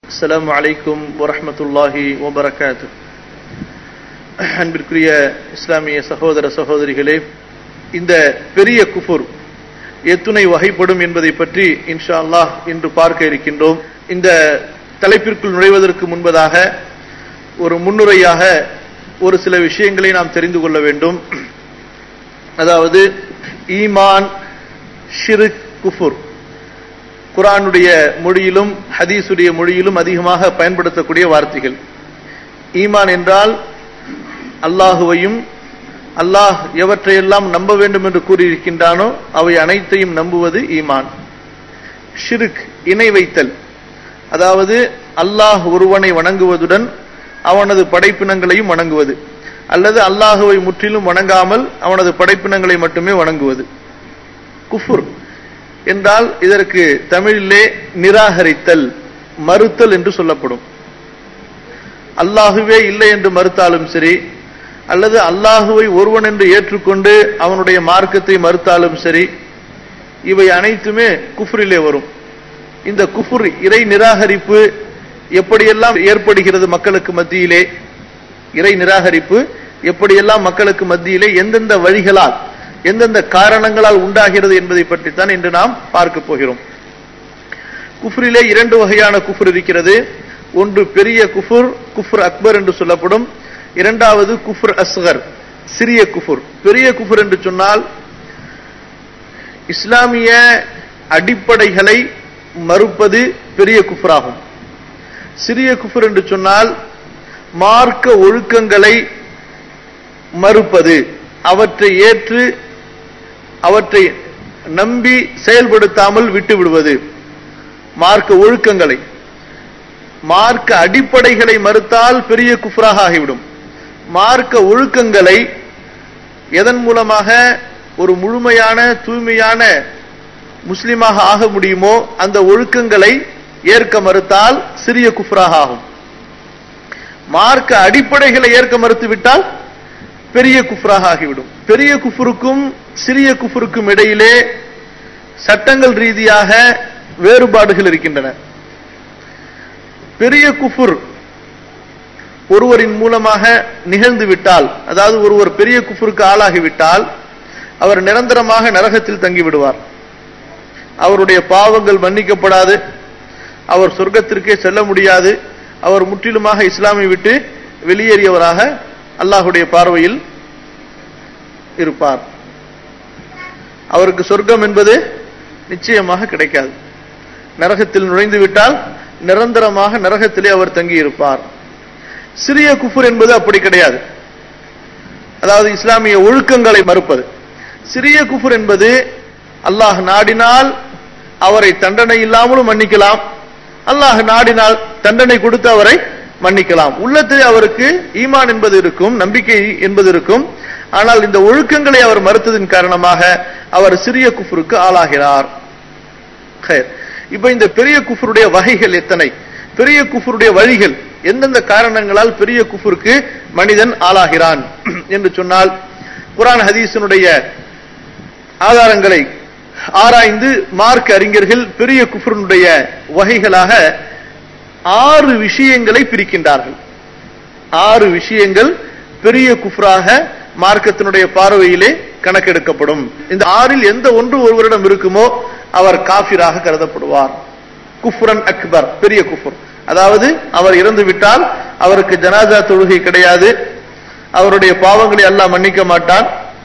السلام عليكم ورحمة الله وبركاته அன்பிற்குரிய இஸ்லாமிய சகோதர சகோதரிகளே இந்த பெரிய குஃபுர் எத்துணை வகைப்படும் என்பதை பற்றி இன்ஷா அல்லாஹ் இன்று பார்க்க இருக்கின்றோம் இந்த தலைப்பிற்குள் நுழைவதற்கு முன்பதாக ஒரு முன்னுரையாக ஒரு சில விஷயங்களை நாம் தெரிந்து கொள்ள வேண்டும் அதாவது ஈமான் ஷிருக் குஃபுர் குரானுடைய மொழியிலும் ஹதீஸுடைய மொழியிலும் அதிகமாக பயன்படுத்தக்கூடிய வார்த்தைகள் ஈமான் என்றால் அல்லாஹுவையும் அல்லாஹ் எவற்றையெல்லாம் நம்ப வேண்டும் என்று கூறியிருக்கின்றானோ அவை அனைத்தையும் நம்புவது ஈமான் ஷிருக் இணை வைத்தல் அதாவது அல்லாஹ் ஒருவனை வணங்குவதுடன் அவனது படைப்பினங்களையும் வணங்குவது அல்லது அல்லாஹுவை முற்றிலும் வணங்காமல் அவனது படைப்பினங்களை மட்டுமே வணங்குவது குஃபுர் என்றால் இதற்கு தமிழிலே நிராகரித்தல் மறுத்தல் என்று சொல்லப்படும் அல்லாஹுவே இல்லை என்று மறுத்தாலும் சரி அல்லது அல்லாஹுவை ஒருவன் என்று ஏற்றுக்கொண்டு அவனுடைய மார்க்கத்தை மறுத்தாலும் சரி இவை அனைத்துமே குஃப்ரிலே வரும் இந்த குஃபுர் இறை நிராகரிப்பு எப்படியெல்லாம் ஏற்படுகிறது மக்களுக்கு மத்தியிலே இறை நிராகரிப்பு எப்படியெல்லாம் மக்களுக்கு மத்தியிலே எந்தெந்த வழிகளால் எந்தெந்த காரணங்களால் உண்டாகிறது என்பதை பற்றித்தான் இன்று நாம் பார்க்க போகிறோம் குஃப்ரிலே இரண்டு வகையான குஃபுர் இருக்கிறது ஒன்று பெரிய குஃபுர் குஃபுர் அக்பர் என்று சொல்லப்படும் இரண்டாவது குஃபுர் அஸ்கர் சிறிய குஃபுர் பெரிய குஃபுர் என்று சொன்னால் இஸ்லாமிய அடிப்படைகளை மறுப்பது பெரிய குஃபுராகும் சிறிய குஃபுர் என்று சொன்னால் மார்க்க ஒழுக்கங்களை மறுப்பது அவற்றை ஏற்று அவற்றை நம்பி செயல்படுத்தாமல் விட்டு விடுவது மார்க்க ஒழுக்கங்களை மார்க்க அடிப்படைகளை மறுத்தால் பெரிய குஃப்ராக ஆகிவிடும் மார்க்க ஒழுக்கங்களை எதன் மூலமாக ஒரு முழுமையான தூய்மையான முஸ்லிமாக ஆக முடியுமோ அந்த ஒழுக்கங்களை ஏற்க மறுத்தால் சிறிய குஃப்ராக ஆகும் மார்க்க அடிப்படைகளை ஏற்க மறுத்து விட்டால் பெரிய குஃப்ராக ஆகிவிடும் பெரிய குஃபுருக்கும் சிறிய குஃபுருக்கும் இடையிலே சட்டங்கள் ரீதியாக வேறுபாடுகள் இருக்கின்றன பெரிய குஃபுர் ஒருவரின் மூலமாக நிகழ்ந்து விட்டால் அதாவது ஒருவர் பெரிய குஃபுருக்கு ஆளாகிவிட்டால் அவர் நிரந்தரமாக நரகத்தில் தங்கிவிடுவார் அவருடைய பாவங்கள் மன்னிக்கப்படாது அவர் சொர்க்கத்திற்கே செல்ல முடியாது அவர் முற்றிலுமாக இஸ்லாமை விட்டு வெளியேறியவராக அல்லாஹுடைய பார்வையில் இருப்பார் அவருக்கு சொர்க்கம் என்பது நிச்சயமாக கிடைக்காது நரகத்தில் நுழைந்து விட்டால் நிரந்தரமாக நரகத்திலே அவர் தங்கி இருப்பார் சிறிய குஃபுர் என்பது அப்படி கிடையாது அதாவது இஸ்லாமிய ஒழுக்கங்களை மறுப்பது சிறிய குஃபுர் என்பது அல்லாஹ் நாடினால் அவரை தண்டனை இல்லாமலும் மன்னிக்கலாம் அல்லாஹ் நாடினால் தண்டனை கொடுத்து அவரை மன்னிக்கலாம் உள்ளத்தில் அவருக்கு ஈமான் என்பது இருக்கும் நம்பிக்கை என்பது இருக்கும் ஆனால் இந்த ஒழுக்கங்களை அவர் மறுத்ததின் காரணமாக அவர் சிறிய குஃபுருக்கு ஆளாகிறார் இப்ப இந்த பெரிய குஃபருடைய வகைகள் எத்தனை பெரிய குஃபருடைய வழிகள் எந்தெந்த காரணங்களால் பெரிய குஃபுருக்கு மனிதன் ஆளாகிறான் என்று சொன்னால் குரான் ஹதீசனுடைய ஆதாரங்களை ஆராய்ந்து மார்க் அறிஞர்கள் பெரிய குஃபருடைய வகைகளாக ஆறு விஷயங்களை பிரிக்கின்றார்கள் ஆறு விஷயங்கள் பெரிய குஃப்ராக மார்க்கத்தினுடைய பார்வையிலே கணக்கெடுக்கப்படும் இந்த ஆறில் எந்த ஒன்று ஒருவரிடம் இருக்குமோ அவர் காபிராக கருதப்படுவார் குஃப்ரன் அக்பர் பெரிய குஃபுர் அதாவது அவர் இறந்து விட்டால் அவருக்கு ஜனாதா தொழுகை கிடையாது அவருடைய பாவங்களை அல்லாஹ் மன்னிக்க மாட்டான்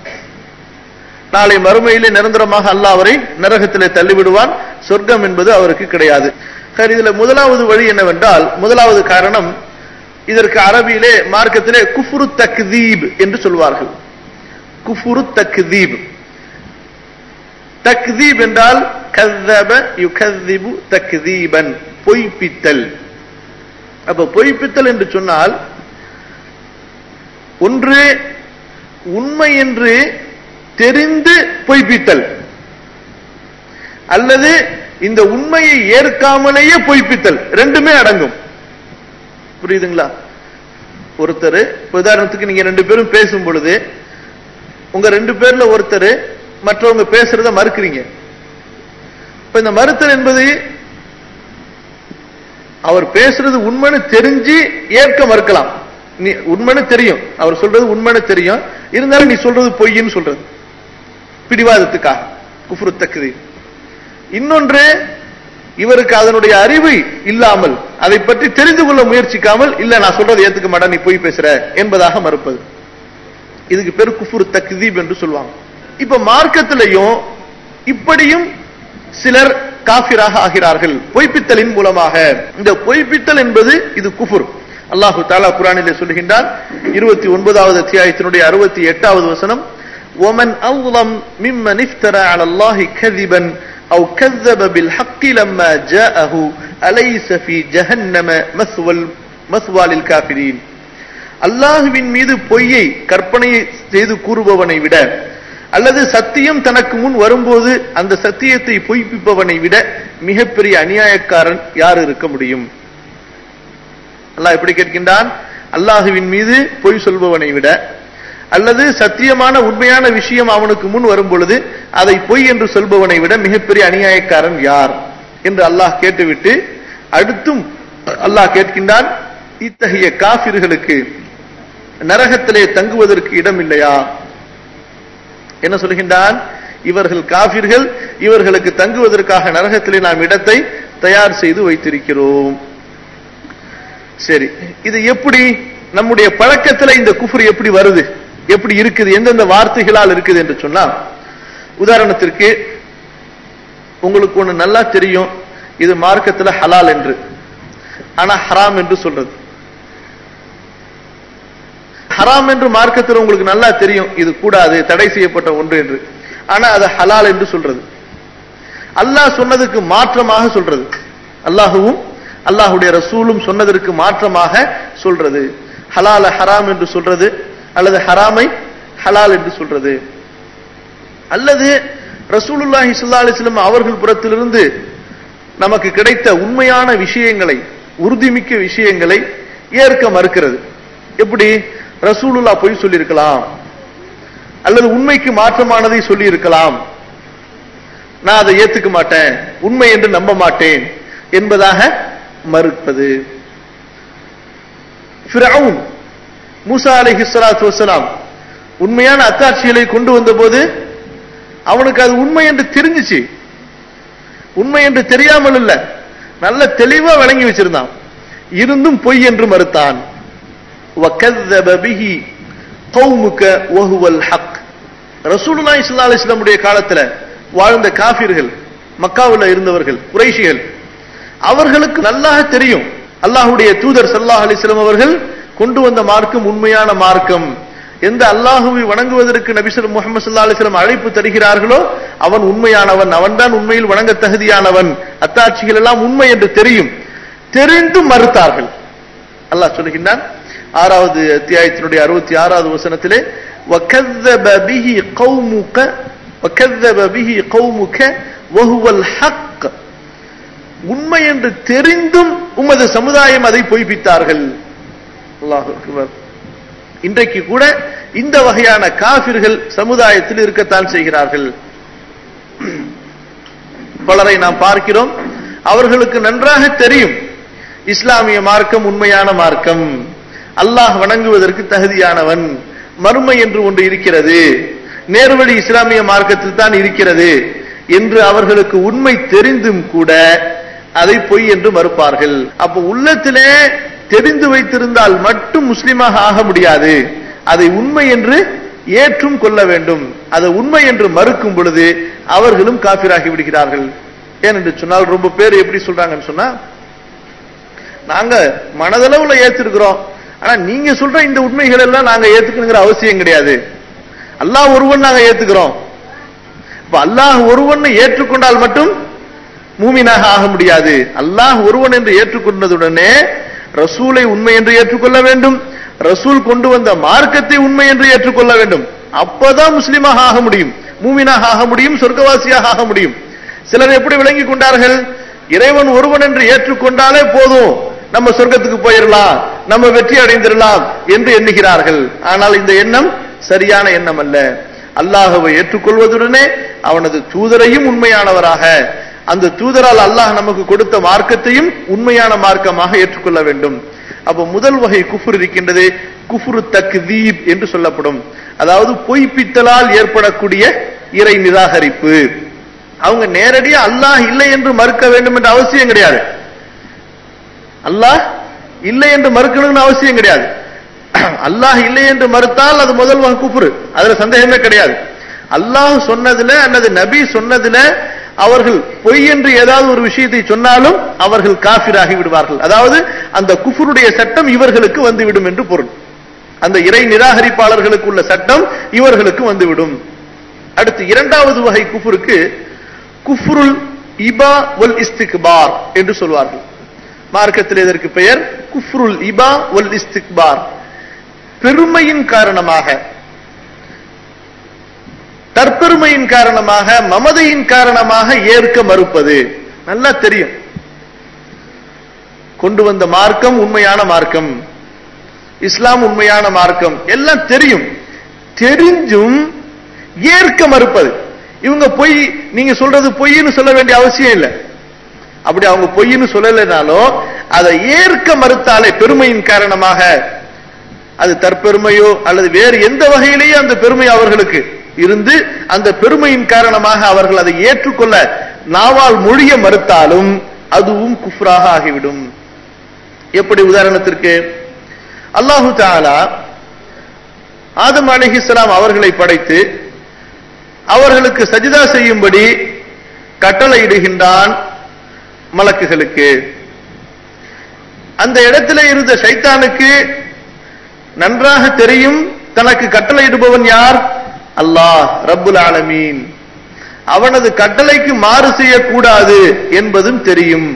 நாளை மறுமையிலே நிரந்தரமாக அல்லாஹ் அவரை நரகத்திலே தள்ளிவிடுவான் சொர்க்கம் என்பது அவருக்கு கிடையாது சரி இதுல முதலாவது வழி என்னவென்றால் முதலாவது காரணம் இதற்கு அரபியிலே மார்க்கத்திலே குஃபுரு தக்தீப் என்று சொல்வார்கள் குஃபுரு தக்தீப் தக்தீப் என்றால் கذب யுகذிபு தக்தீபன் பொய்ப்பித்தல் அப்ப பொய்ப்பித்தல் என்று சொன்னால் ஒன்று உண்மை என்று தெரிந்து பொய்ப்பித்தல் அல்லது இந்த உண்மையை ஏற்காமலேயே பொய்ப்பித்தல் ரெண்டுமே அடங்கும் புரியுதுங்களா ஒருத்தர் உதாரணத்துக்கு நீங்க ரெண்டு பேரும் பேசும் பொழுது உங்க ரெண்டு பேர்ல ஒருத்தர் மற்றவங்க பேசுறத மறுக்கிறீங்க இப்ப இந்த மறுத்தல் என்பது அவர் பேசுறது உண்மைன்னு தெரிஞ்சு ஏற்க மறுக்கலாம் நீ உண்மைன்னு தெரியும் அவர் சொல்றது உண்மைன்னு தெரியும் இருந்தாலும் நீ சொல்றது பொய்ன்னு சொல்றது பிடிவாதத்துக்காக குஃப்ரு தக்குது இன்னொன்று இவருக்கு அதனுடைய அறிவு இல்லாமல் அதை பற்றி தெரிந்து கொள்ள முயற்சிக்காமல் இல்ல நான் சொல்றதை ஏத்துக்க மாட்டேன் நீ பொய் பேசுற என்பதாக மறுப்பது இதுக்கு பேர் குஃபுர் தக்தீப் என்று சொல்லுவாங்க இப்ப மார்க்கத்திலையும் இப்படியும் சிலர் காபிராக ஆகிறார்கள் பொய்ப்பித்தலின் மூலமாக இந்த பொய்ப்பித்தல் என்பது இது குஃபுர் அல்லாஹு தாலா குரானிலே சொல்கின்றான் இருபத்தி ஒன்பதாவது அத்தியாயத்தினுடைய அறுபத்தி எட்டாவது வசனம் ومن أظلم ممن افترى على الله كذبا أو كذب بالحق لما جاءه أليس في جهنم مثوى مثوى للكافرين அல்லாஹுவின் மீது பொய்யை கற்பனை செய்து கூறுபவனை விட அல்லது சத்தியம் தனக்கு முன் வரும்போது அந்த சத்தியத்தை பொய்ப்பிப்பவனை விட மிகப்பெரிய அநியாயக்காரன் யார் இருக்க முடியும் அல்லாஹ் எப்படி கேட்கின்றான் அல்லாஹுவின் மீது பொய் சொல்பவனை விட அல்லது சத்தியமான உண்மையான விஷயம் அவனுக்கு முன் வரும் பொழுது அதை பொய் என்று சொல்பவனை விட மிகப்பெரிய அநியாயக்காரன் யார் என்று அல்லாஹ் கேட்டுவிட்டு அடுத்தும் அல்லாஹ் கேட்கின்றான் இத்தகைய காபிர்களுக்கு நரகத்திலே தங்குவதற்கு இடம் இல்லையா என்ன சொல்கின்றான் இவர்கள் காபிர்கள் இவர்களுக்கு தங்குவதற்காக நரகத்திலே நாம் இடத்தை தயார் செய்து வைத்திருக்கிறோம் சரி இது எப்படி நம்முடைய பழக்கத்துல இந்த குஃபுர் எப்படி வருது எப்படி இருக்குது எந்தெந்த வார்த்தைகளால் இருக்குது என்று சொன்னா உதாரணத்திற்கு உங்களுக்கு ஒண்ணு நல்லா தெரியும் இது மார்க்கத்துல ஹலால் என்று ஆனா ஹராம் என்று சொல்றது ஹராம் என்று மார்க்கத்தில் உங்களுக்கு நல்லா தெரியும் இது கூடாது தடை செய்யப்பட்ட ஒன்று என்று ஆனா அது ஹலால் என்று சொல்றது அல்லாஹ் சொன்னதுக்கு மாற்றமாக சொல்றது அல்லாஹுவும் அல்லாஹுடைய ரசூலும் சொன்னதற்கு மாற்றமாக சொல்றது ஹலால ஹராம் என்று சொல்றது அல்லது ஹராமை ஹலால் என்று சொல்றது அல்லது ரசூலுல்லாஹி ஸல்லல்லாஹு அலைஹி வஸல்லம் அவர்கள் புறத்திலிருந்து நமக்கு கிடைத்த உண்மையான விஷயங்களை உறுதிமிக்க விஷயங்களை ஏற்க மறுக்கிறது எப்படி ரசூலுல்லா பொய் சொல்லியிருக்கலாம் அல்லது உண்மைக்கு மாற்றமானதை சொல்லி இருக்கலாம் நான் அதை ஏத்துக்க மாட்டேன் உண்மை என்று நம்ப மாட்டேன் என்பதாக மறுப்பது ஃபிரவுன் மூசா அலைஹி ஸலாத்து வஸலாம் உண்மையான அத்தாட்சிகளை கொண்டு வந்த போது அவனுக்கு அது உண்மை என்று தெரிஞ்சுச்சு உண்மை என்று தெரியாமல் இல்ல நல்ல தெளிவா விளங்கி வச்சிருந்தான் இருந்தும் பொய் என்று மறுத்தான் وَكَذَّبَ بِهِ قَوْمُكَ وَهُوَ الْحَقُّ ரசூலுல்லாஹி ஸல்லல்லாஹு அலைஹி வஸல்லம் காலத்துல வாழ்ந்த காபிர்கள் மக்காவுல இருந்தவர்கள் குறைஷிகள் அவர்களுக்கு நல்லாக தெரியும் அல்லாஹ்வுடைய தூதர் ஸல்லல்லாஹு அலைஹி வஸல்லம் அவர்கள் கொண்டு வந்த மார்க்கம் உண்மையான மார்க்கம் எந்த அல்லாஹுவை வணங்குவதற்கு நபிசர் முகமது ஸல்லல்லாஹு அலைஹி வஸல்லம் அழைப்பு தருகிறார்களோ அவன் உண்மையானவன் அவன்தான் உண்மையில் வணங்க தகுதியானவன் அத்தாட்சிகள் எல்லாம் உண்மை என்று தெரியும் தெரிந்து மறுத்தார்கள் அல்லாஹ் சொல்லுகின்றான் ஆறாவது அத்தியாயத்தினுடைய அறுபத்தி ஆறாவது வசனத்திலே وَكَذَّبَ بِهِ قَوْمُكَ وَكَذَّبَ بِهِ قَوْمُكَ وَهُوَ الْحَقُّ உண்மை என்று தெரிந்தும் உமது சமுதாயம் அதை பொய்ப்பித்தார்கள் அல்லாஹ் அக்பர் இன்றைக்கு கூட இந்த வகையான காபிர்கள் சமுதாயத்தில் இருக்கத்தான் செய்கிறார்கள் பலரை நாம் பார்க்கிறோம் அவர்களுக்கு நன்றாக தெரியும் இஸ்லாமிய மார்க்கம் உண்மையான மார்க்கம் அல்லாஹ் வணங்குவதற்கு தகுதியானவன் மறுமை என்று ஒன்று இருக்கிறது நேர்வழி இஸ்லாமிய மார்க்கத்தில் தான் இருக்கிறது என்று அவர்களுக்கு உண்மை தெரிந்தும் கூட அதை பொய் என்று மறுப்பார்கள் அப்ப உள்ளத்திலே தெரிந்து வைத்திருந்தால் மட்டும் முஸ்லிமாக ஆக முடியாது அதை உண்மை என்று ஏற்றும் கொள்ள வேண்டும் அதை உண்மை என்று மறுக்கும் பொழுது அவர்களும் காபிராகி விடுகிறார்கள் ஏனென்று சொன்னால் ரொம்ப பேர் எப்படி சொல்றாங்கன்னு சொன்னா நாங்க மனதளவுல ஏத்திருக்கிறோம் ஆனா நீங்க சொல்ற இந்த உண்மைகள் எல்லாம் நாங்க ஏத்துக்கணுங்கிற அவசியம் கிடையாது அல்லாஹ் ஒருவன் நாங்க ஏத்துக்கிறோம் இப்ப அல்லாஹ் ஒருவன் ஏற்றுக்கொண்டால் மட்டும் மூமினாக ஆக முடியாது அல்லாஹ் ஒருவன் என்று ஏற்றுக்கொண்டதுடனே ரசூலை உண்மை என்று ஏற்றுக்கொள்ள வேண்டும் ரசூல் கொண்டு வந்த மார்க்கத்தை உண்மை என்று ஏற்றுக்கொள்ள வேண்டும் அப்பதான் முஸ்லிமாக ஆக முடியும் மூமினாக ஆக முடியும் சொர்க்கவாசியாக ஆக முடியும் சிலர் எப்படி விளங்கி கொண்டார்கள் இறைவன் ஒருவன் என்று ஏற்றுக்கொண்டாலே போதும் நம்ம சொர்க்கத்துக்கு போயிடலாம் நம்ம வெற்றி அடைந்திடலாம் என்று எண்ணுகிறார்கள் ஆனால் இந்த எண்ணம் சரியான எண்ணம் அல்ல அல்லாஹுவை ஏற்றுக்கொள்வதுடனே அவனது தூதரையும் உண்மையானவராக அந்த தூதரால் அல்லாஹ் நமக்கு கொடுத்த மார்க்கத்தையும் உண்மையான மார்க்கமாக ஏற்றுக்கொள்ள வேண்டும் அப்ப முதல் வகை குஃபுர் இருக்கின்றது குஃபுரு தக்தீப் என்று சொல்லப்படும் அதாவது பொய்ப்பித்தலால் ஏற்படக்கூடிய இறை நிராகரிப்பு அவங்க நேரடியா அல்லாஹ் இல்லை என்று மறுக்க வேண்டும் என்ற அவசியம் கிடையாது அல்லாஹ் இல்லை என்று மறுக்கணும்னு அவசியம் கிடையாது அல்லாஹ் இல்லை என்று மறுத்தால் அது முதல் வகை குஃபுரு அதுல சந்தேகமே கிடையாது அல்லாஹ் சொன்னதுல அல்லது நபி சொன்னதுல அவர்கள் பொய் என்று ஏதாவது ஒரு விஷயத்தை சொன்னாலும் அவர்கள் காபிராகி விடுவார்கள் அதாவது அந்த குஃபுருடைய சட்டம் இவர்களுக்கு வந்துவிடும் என்று பொருள் அந்த இறை நிராகரிப்பாளர்களுக்கு உள்ள சட்டம் இவர்களுக்கு வந்துவிடும் அடுத்து இரண்டாவது வகை குஃபுருக்கு குஃபுருல் இபா வல் இஸ்திக்பார் என்று சொல்வார்கள் மார்க்கத்தில் இதற்கு பெயர் குஃப்ருல் இபா வல் இஸ்திக்பார் பெருமையின் காரணமாக தற்பெருமையின் காரணமாக மமதையின் காரணமாக ஏற்க மறுப்பது நல்லா தெரியும் கொண்டு வந்த மார்க்கம் உண்மையான மார்க்கம் இஸ்லாம் உண்மையான மார்க்கம் எல்லாம் தெரியும் தெரிஞ்சும் ஏற்க மறுப்பது இவங்க பொய் நீங்க சொல்றது பொய்ன்னு சொல்ல வேண்டிய அவசியம் இல்லை அப்படி அவங்க பொய்ன்னு சொல்லலைனாலும் அதை ஏற்க மறுத்தாலே பெருமையின் காரணமாக அது தற்பெருமையோ அல்லது வேறு எந்த வகையிலேயே அந்த பெருமை அவர்களுக்கு இருந்து அந்த பெருமையின் காரணமாக அவர்கள் அதை ஏற்றுக்கொள்ள நாவால் மொழிய மறுத்தாலும் அதுவும் குஃப்ராக ஆகிவிடும் எப்படி உதாரணத்திற்கு அல்லாஹு தாலா ஆதம் அலிஹிஸ்லாம் அவர்களை படைத்து அவர்களுக்கு சஜிதா செய்யும்படி கட்டளையிடுகின்றான் மலக்குகளுக்கு அந்த இடத்துல இருந்த சைத்தானுக்கு நன்றாக தெரியும் தனக்கு கட்டளையிடுபவன் யார் அல்லாஹ் ரப்புல் ஆலமீன் அவனது கட்டளைக்கு மாறு செய்யக்கூடாது என்பதும் தெரியும்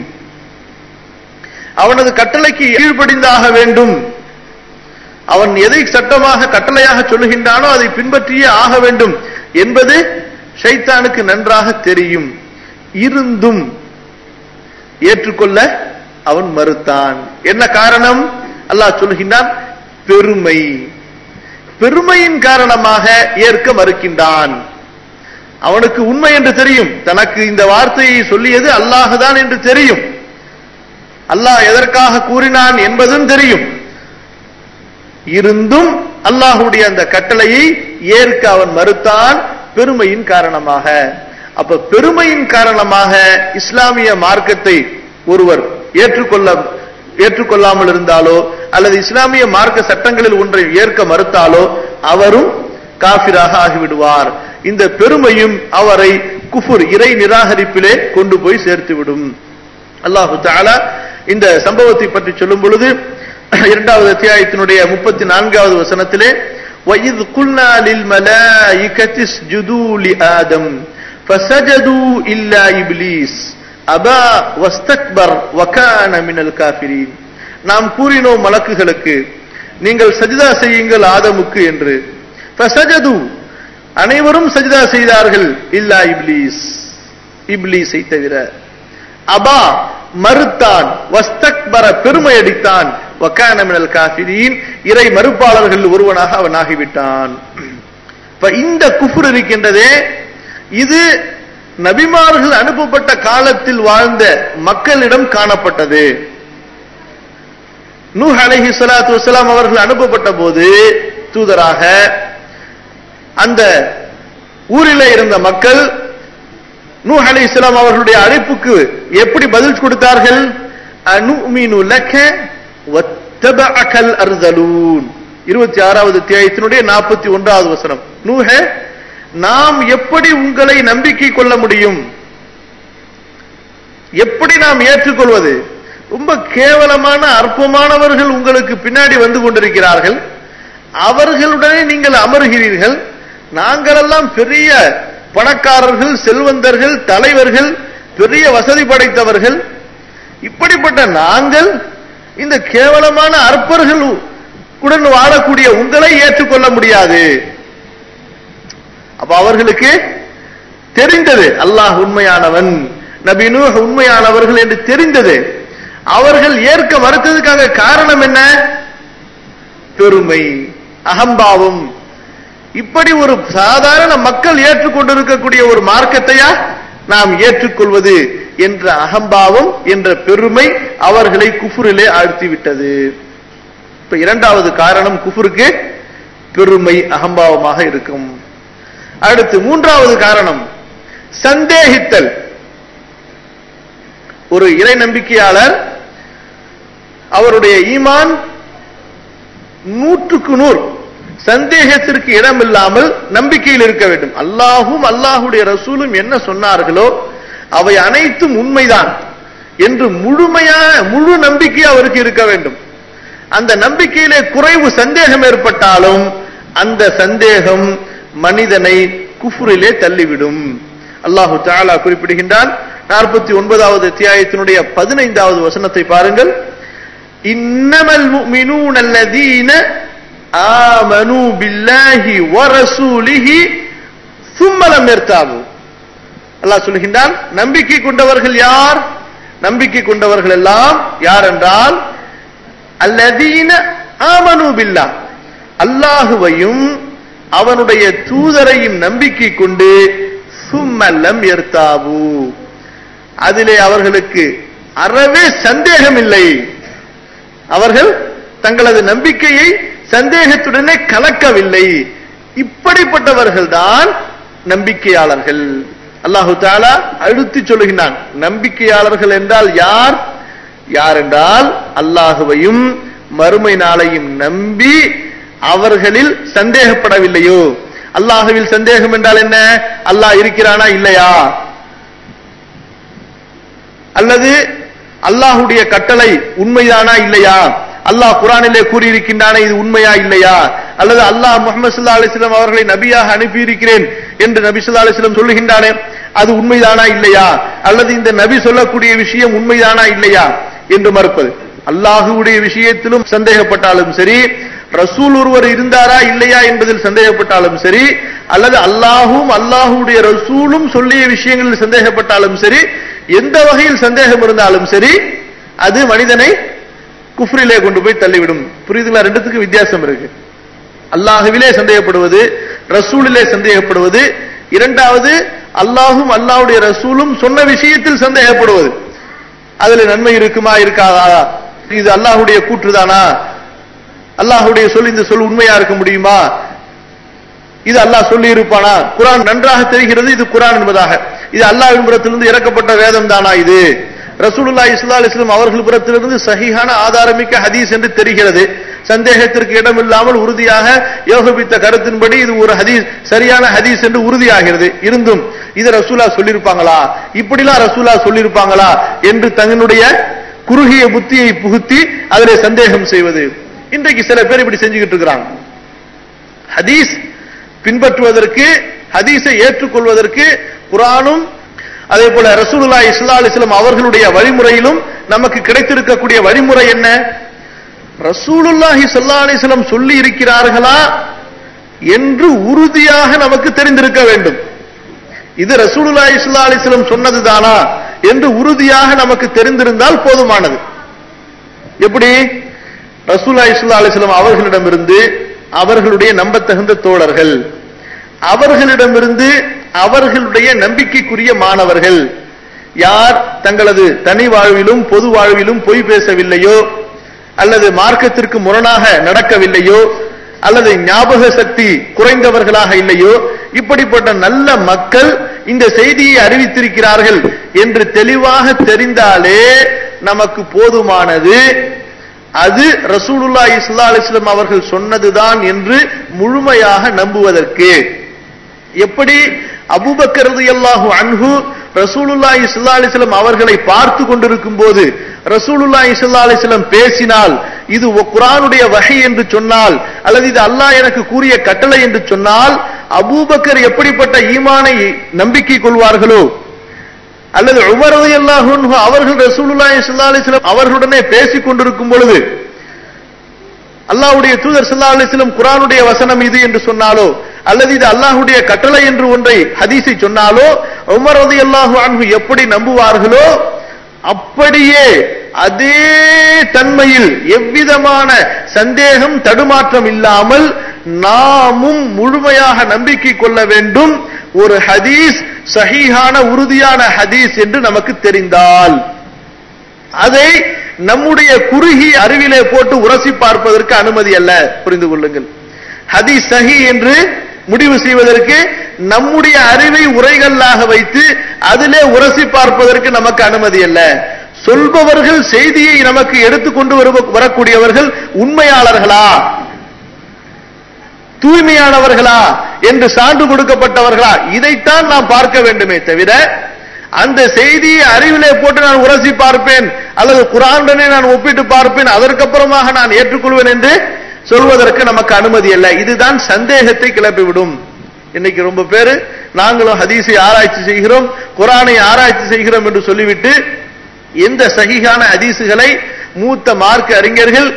அவனது கட்டளைக்கு கீழ்ப்படிந்தாக வேண்டும் அவன் எதை சட்டமாக கட்டளையாக சொல்லுகின்றானோ அதை பின்பற்றியே ஆக வேண்டும் என்பது ஷைத்தானுக்கு நன்றாக தெரியும் இருந்தும் ஏற்றுக்கொள்ள அவன் மறுத்தான் என்ன காரணம் அல்லாஹ் சொல்கின்றான் பெருமை பெருமையின் காரணமாக ஏற்க மறுக்கின்றான் அவனுக்கு உண்மை என்று தெரியும் தனக்கு இந்த வார்த்தையை சொல்லியது அல்லாஹுதான் என்று தெரியும் அல்லாஹ் எதற்காக கூறினான் என்பதும் தெரியும் இருந்தும் அல்லாஹுடைய அந்த கட்டளையை ஏற்க அவன் மறுத்தான் பெருமையின் காரணமாக அப்ப பெருமையின் காரணமாக இஸ்லாமிய மார்க்கத்தை ஒருவர் ஏற்றுக்கொள்ள ஏற்றுக்கொள்ளாமல் இருந்தாலோ அல்லது இஸ்லாமிய மார்க்க சட்டங்களில் ஒன்றை ஏற்க மறுத்தாலோ அவரும் காபிராக ஆகிவிடுவார் இந்த பெருமையும் அவரை குஃபுர் இறை நிராகரிப்பிலே கொண்டு போய் சேர்த்துவிடும் அல்லாஹு தாலா இந்த சம்பவத்தை பற்றி சொல்லும் பொழுது இரண்டாவது அத்தியாயத்தினுடைய முப்பத்தி நான்காவது வசனத்திலே وَإِذْ قُلْنَا لِلْمَلَائِكَةِ اسْجُدُوا لِآدَمَ فَسَجَدُوا إِلَّا إِبْلِيسَ أَبَى وَاسْتَكْبَرَ وَكَانَ مِنَ الْكَافِرِينَ நாம் கூறினோம் மலக்குகளுக்கு நீங்கள் சஜிதா செய்யுங்கள் ஆதமுக்கு என்று ஃபசஜது அனைவரும் சஜிதா செய்தார்கள் இல்லா இப்லீஸ் இப்லீஸை தவிர அபா மறுத்தான் வஸ்தக்பர பெருமை அடித்தான் வக்கான மினல் காஃபிரீன் இறை மறுப்பாளர்கள் ஒருவனாக அவன் ஆகிவிட்டான் இப்ப இந்த குஃபுர் இருக்கின்றதே இது நபிமார்கள் அனுப்பப்பட்ட காலத்தில் வாழ்ந்த மக்களிடம் காணப்பட்டது நூஹ் அலைஹி ஸலாத்து வஸலாம் அவர்கள் அனுப்பப்பட்ட போது தூதராக அந்த ஊரிலே இருந்த மக்கள் நூஹ் அலைஹிஸ்ஸலாம் அவர்களுடைய அழைப்புக்கு எப்படி பதில் கொடுத்தார்கள் அனுமினு லக வத்தபஅகல் அர்தலூன் இருபத்தி ஆறாவது அத்தியாயத்தினுடைய நாற்பத்தி ஒன்றாவது வசனம் நூஹ நாம் எப்படி உங்களை நம்பிக்கை கொள்ள முடியும் எப்படி நாம் ஏற்றுக்கொள்வது ரொம்ப கேவலமான அற்பமானவர்கள் உங்களுக்கு பின்னாடி வந்து கொண்டிருக்கிறார்கள் அவர்களுடனே நீங்கள் அமர்கிறீர்கள் நாங்களெல்லாம் பெரிய பணக்காரர்கள் செல்வந்தர்கள் தலைவர்கள் பெரிய வசதி படைத்தவர்கள் இப்படிப்பட்ட நாங்கள் இந்த கேவலமான அற்பர்கள் உடன் வாழக்கூடிய உங்களை ஏற்றுக்கொள்ள முடியாது அப்ப அவர்களுக்கு தெரிந்தது அல்லாஹ் உண்மையானவன் நபினு உண்மையானவர்கள் என்று தெரிந்தது அவர்கள் ஏற்க மறுத்ததுக்காக காரணம் என்ன பெருமை அகம்பாவம் இப்படி ஒரு சாதாரண மக்கள் ஏற்றுக்கொண்டிருக்கக்கூடிய ஒரு மார்க்கத்தையா நாம் ஏற்றுக்கொள்வது என்ற அகம்பாவம் என்ற பெருமை அவர்களை குஃபுரிலே ஆழ்த்திவிட்டது இப்ப இரண்டாவது காரணம் குஃபுருக்கு பெருமை அகம்பாவமாக இருக்கும் அடுத்து மூன்றாவது காரணம் சந்தேகித்தல் ஒரு இறை நம்பிக்கையாளர் அவருடைய ஈமான் நூற்றுக்கு நூறு சந்தேகத்திற்கு இடமில்லாமல் நம்பிக்கையில் இருக்க வேண்டும் அல்லாஹும் அல்லாஹுடைய ரசூலும் என்ன சொன்னார்களோ அவை அனைத்தும் உண்மைதான் என்று முழுமையான முழு நம்பிக்கை அவருக்கு இருக்க வேண்டும் அந்த நம்பிக்கையிலே குறைவு சந்தேகம் ஏற்பட்டாலும் அந்த சந்தேகம் மனிதனை குஃபுரிலே தள்ளிவிடும் அல்லாஹு தாலா குறிப்பிடுகின்றான் நாற்பத்தி ஒன்பதாவது அத்தியாயத்தினுடைய பதினைந்தாவது வசனத்தை பாருங்கள் இன்னமல் முஃமினூன அல்லதீன ஆமனு பில்லாஹி வரசூலிஹி ثم لم يرتابوا அல்லாஹ் சொல்கின்றான் நம்பிக்கை கொண்டவர்கள் யார் நம்பிக்கை கொண்டவர்கள் எல்லாம் யார் என்றால் அல்லதீன ஆமனு பில்லா அல்லாஹுவையும் அவனுடைய தூதரையும் நம்பிக்கை கொண்டு சும்மல்லம் எர்த்தாபு அதிலே அவர்களுக்கு அறவே சந்தேகம் இல்லை அவர்கள் தங்களது நம்பிக்கையை சந்தேகத்துடனே கலக்கவில்லை இப்படிப்பட்டவர்கள் தான் நம்பிக்கையாளர்கள் அல்லாஹு தாலா அழுத்தி சொல்லுகின்றான் நம்பிக்கையாளர்கள் என்றால் யார் யார் என்றால் அல்லாஹுவையும் மறுமை நாளையும் நம்பி அவர்களில் சந்தேகப்படவில்லையோ அல்லாஹுவில் சந்தேகம் என்றால் என்ன அல்லாஹ் இருக்கிறானா இல்லையா அல்லது அல்லாஹுடைய கட்டளை உண்மைதானா இல்லையா அல்லாஹ் குரானிலே கூறியிருக்கின்றானே இது உண்மையா இல்லையா அல்லது அல்லாஹ் முகமது சல்லா அலிஸ்லாம் அவர்களை நபியாக அனுப்பியிருக்கிறேன் என்று நபி சொல்லா அலிஸ்லாம் சொல்லுகின்றானே அது உண்மைதானா இல்லையா அல்லது இந்த நபி சொல்லக்கூடிய விஷயம் உண்மைதானா இல்லையா என்று மறுப்பது அல்லாஹுடைய விஷயத்திலும் சந்தேகப்பட்டாலும் சரி ரசூல் ஒருவர் இருந்தாரா இல்லையா என்பதில் சந்தேகப்பட்டாலும் சரி அல்லது அல்லாஹும் அல்லாஹுடைய ரசூலும் சொல்லிய விஷயங்களில் சந்தேகப்பட்டாலும் சரி எந்த வகையில் சந்தேகம் இருந்தாலும் சரி அது மனிதனை குஃப்ரிலே கொண்டு போய் தள்ளிவிடும் புரியுதுங்களா ரெண்டுத்துக்கு வித்தியாசம் இருக்கு அல்லாஹுவிலே சந்தேகப்படுவது ரசூலிலே சந்தேகப்படுவது இரண்டாவது அல்லாஹும் அல்லாஹுடைய ரசூலும் சொன்ன விஷயத்தில் சந்தேகப்படுவது அதுல நன்மை இருக்குமா இருக்காதா இது அல்லாஹுடைய கூற்றுதானா அல்லாஹுடைய சொல் இந்த சொல் உண்மையா இருக்க முடியுமா இது அல்லாஹ் சொல்லி இருப்பானா குரான் நன்றாக தெரிகிறது இது குரான் என்பதாக இது அல்லாஹ்வின் புறத்திலிருந்து இறக்கப்பட்ட வேதம் தானா இது ரசூலுல்லா இஸ்லா அலிஸ்லாம் அவர்கள் புறத்திலிருந்து சஹிஹான ஆதாரமிக்க ஹதீஸ் என்று தெரிகிறது சந்தேகத்திற்கு இடமில்லாமல் உறுதியாக யோகபித்த கருத்தின்படி இது ஒரு ஹதீஸ் சரியான ஹதீஸ் என்று உறுதியாகிறது இருந்தும் இது ரசூலா சொல்லியிருப்பாங்களா இப்படிலாம் ரசூலா சொல்லியிருப்பாங்களா என்று தங்களுடைய குறுகிய புத்தியை புகுத்தி அதிலே சந்தேகம் செய்வது இன்றைக்கு சில பேர் இப்படி செஞ்சுக்கிட்டு இருக்கிறாங்க ஹதீஸ் பின்பற்றுவதற்கு ஹதீஸை ஏற்றுக்கொள்வதற்கு குரானும் அதே போல ரசூலுல்லா இஸ்லா அலிஸ்லாம் அவர்களுடைய வழிமுறையிலும் நமக்கு கிடைத்திருக்கக்கூடிய வழிமுறை என்ன ரசூலுல்லாஹி சல்லா அலிஸ்லாம் சொல்லி இருக்கிறார்களா என்று உறுதியாக நமக்கு தெரிந்திருக்க வேண்டும் இது ரசூலுல்லா இஸ்லா அலிஸ்லாம் சொன்னதுதானா என்று உறுதியாக நமக்கு தெரிந்திருந்தால் போதுமானது எப்படி ரசூல்லா இஸ்லா அலிஸ்லாம் அவர்களிடமிருந்து அவர்களுடைய நம்பத்தகுந்த தோழர்கள் அவர்களிடமிருந்து அவர்களுடைய நம்பிக்கைக்குரிய மாணவர்கள் யார் தங்களது தனி வாழ்விலும் பொது வாழ்விலும் பொய் பேசவில்லையோ அல்லது மார்க்கத்திற்கு முரணாக நடக்கவில்லையோ அல்லது ஞாபக சக்தி குறைந்தவர்களாக இல்லையோ இப்படிப்பட்ட நல்ல மக்கள் இந்த செய்தியை அறிவித்திருக்கிறார்கள் என்று தெளிவாக தெரிந்தாலே நமக்கு போதுமானது அது ரசூலுல்லா இஸ்லா அலிஸ்லாம் அவர்கள் சொன்னதுதான் என்று முழுமையாக நம்புவதற்கு எப்படி அபுபக்கரது அல்லாஹு அன்ஹு ரசூலுல்லா இஸ்லா அலிஸ்லாம் அவர்களை பார்த்து கொண்டிருக்கும் போது ரசூலுல்லா இஸ்லா அலிஸ்லாம் பேசினால் இது குரானுடைய வகை என்று சொன்னால் அல்லது இது அல்லாஹ் எனக்கு கூறிய கட்டளை என்று சொன்னால் அபூபக்கர் எப்படிப்பட்ட ஈமானை நம்பிக்கை கொள்வார்களோ அல்லது உமரது அல்லாஹுன் அவர்கள் ரசூலுல்லா இஸ்லா அலிஸ்லாம் அவர்களுடனே பேசிக் கொண்டிருக்கும் பொழுது அல்லாஹ்வுடைய தூதர் ஸல்லல்லாஹு அலைஹி வஸல்லம் குர்ஆனுடைய வசனம் இது என்று சொன்னாலோ அல்லது இது அல்லாஹ்வுடைய கட்டளை என்று ஒன்றை ஹதீஸை சொன்னாலோ உமர் ரலியல்லாஹு அன்ஹு எப்படி நம்புவார்களோ அப்படியே அதே தன்மையில் எவ்விதமான சந்தேகம் தடுமாற்றம் இல்லாமல் நாமும் முழுமையாக நம்பிக்கை கொள்ள வேண்டும் ஒரு ஹதீஸ் சஹீஹான உறுதியான ஹதீஸ் என்று நமக்கு தெரிந்தால் அதை நம்முடைய குறுகிய அறிவிலே போட்டு உரசி பார்ப்பதற்கு அனுமதி அல்ல புரிந்து கொள்ளுங்கள் ஹதீஸ் சஹி என்று முடிவு செய்வதற்கு நம்முடைய அறிவை உரைகளாக வைத்து அதிலே உரசி பார்ப்பதற்கு நமக்கு அனுமதி அல்ல சொல்பவர்கள் செய்தியை நமக்கு எடுத்துக்கொண்டு வருவ- வரக்கூடியவர்கள் உண்மையாளர்களா தூய்மையானவர்களா என்று சான்று கொடுக்கப்பட்டவர்களா இதைத்தான் நாம் பார்க்க வேண்டுமே தவிர அந்த செய்தியை அறிவிலே போட்டு நான் உரசி பார்ப்பேன் அல்லது குரானுடனே நான் ஒப்பிட்டு பார்ப்பேன் அதற்கப்புறமாக நான் ஏற்றுக்கொள்வேன் என்று சொல்வதற்கு நமக்கு அனுமதி அல்ல இதுதான் சந்தேகத்தை கிளப்பிவிடும் இன்னைக்கு ரொம்ப பேரு நாங்களும் ஹதீஸை ஆராய்ச்சி செய்கிறோம் குரானை ஆராய்ச்சி செய்கிறோம் என்று சொல்லிவிட்டு எந்த சகிகான ஹதீசுகளை மூத்த மார்க்க அறிஞர்கள்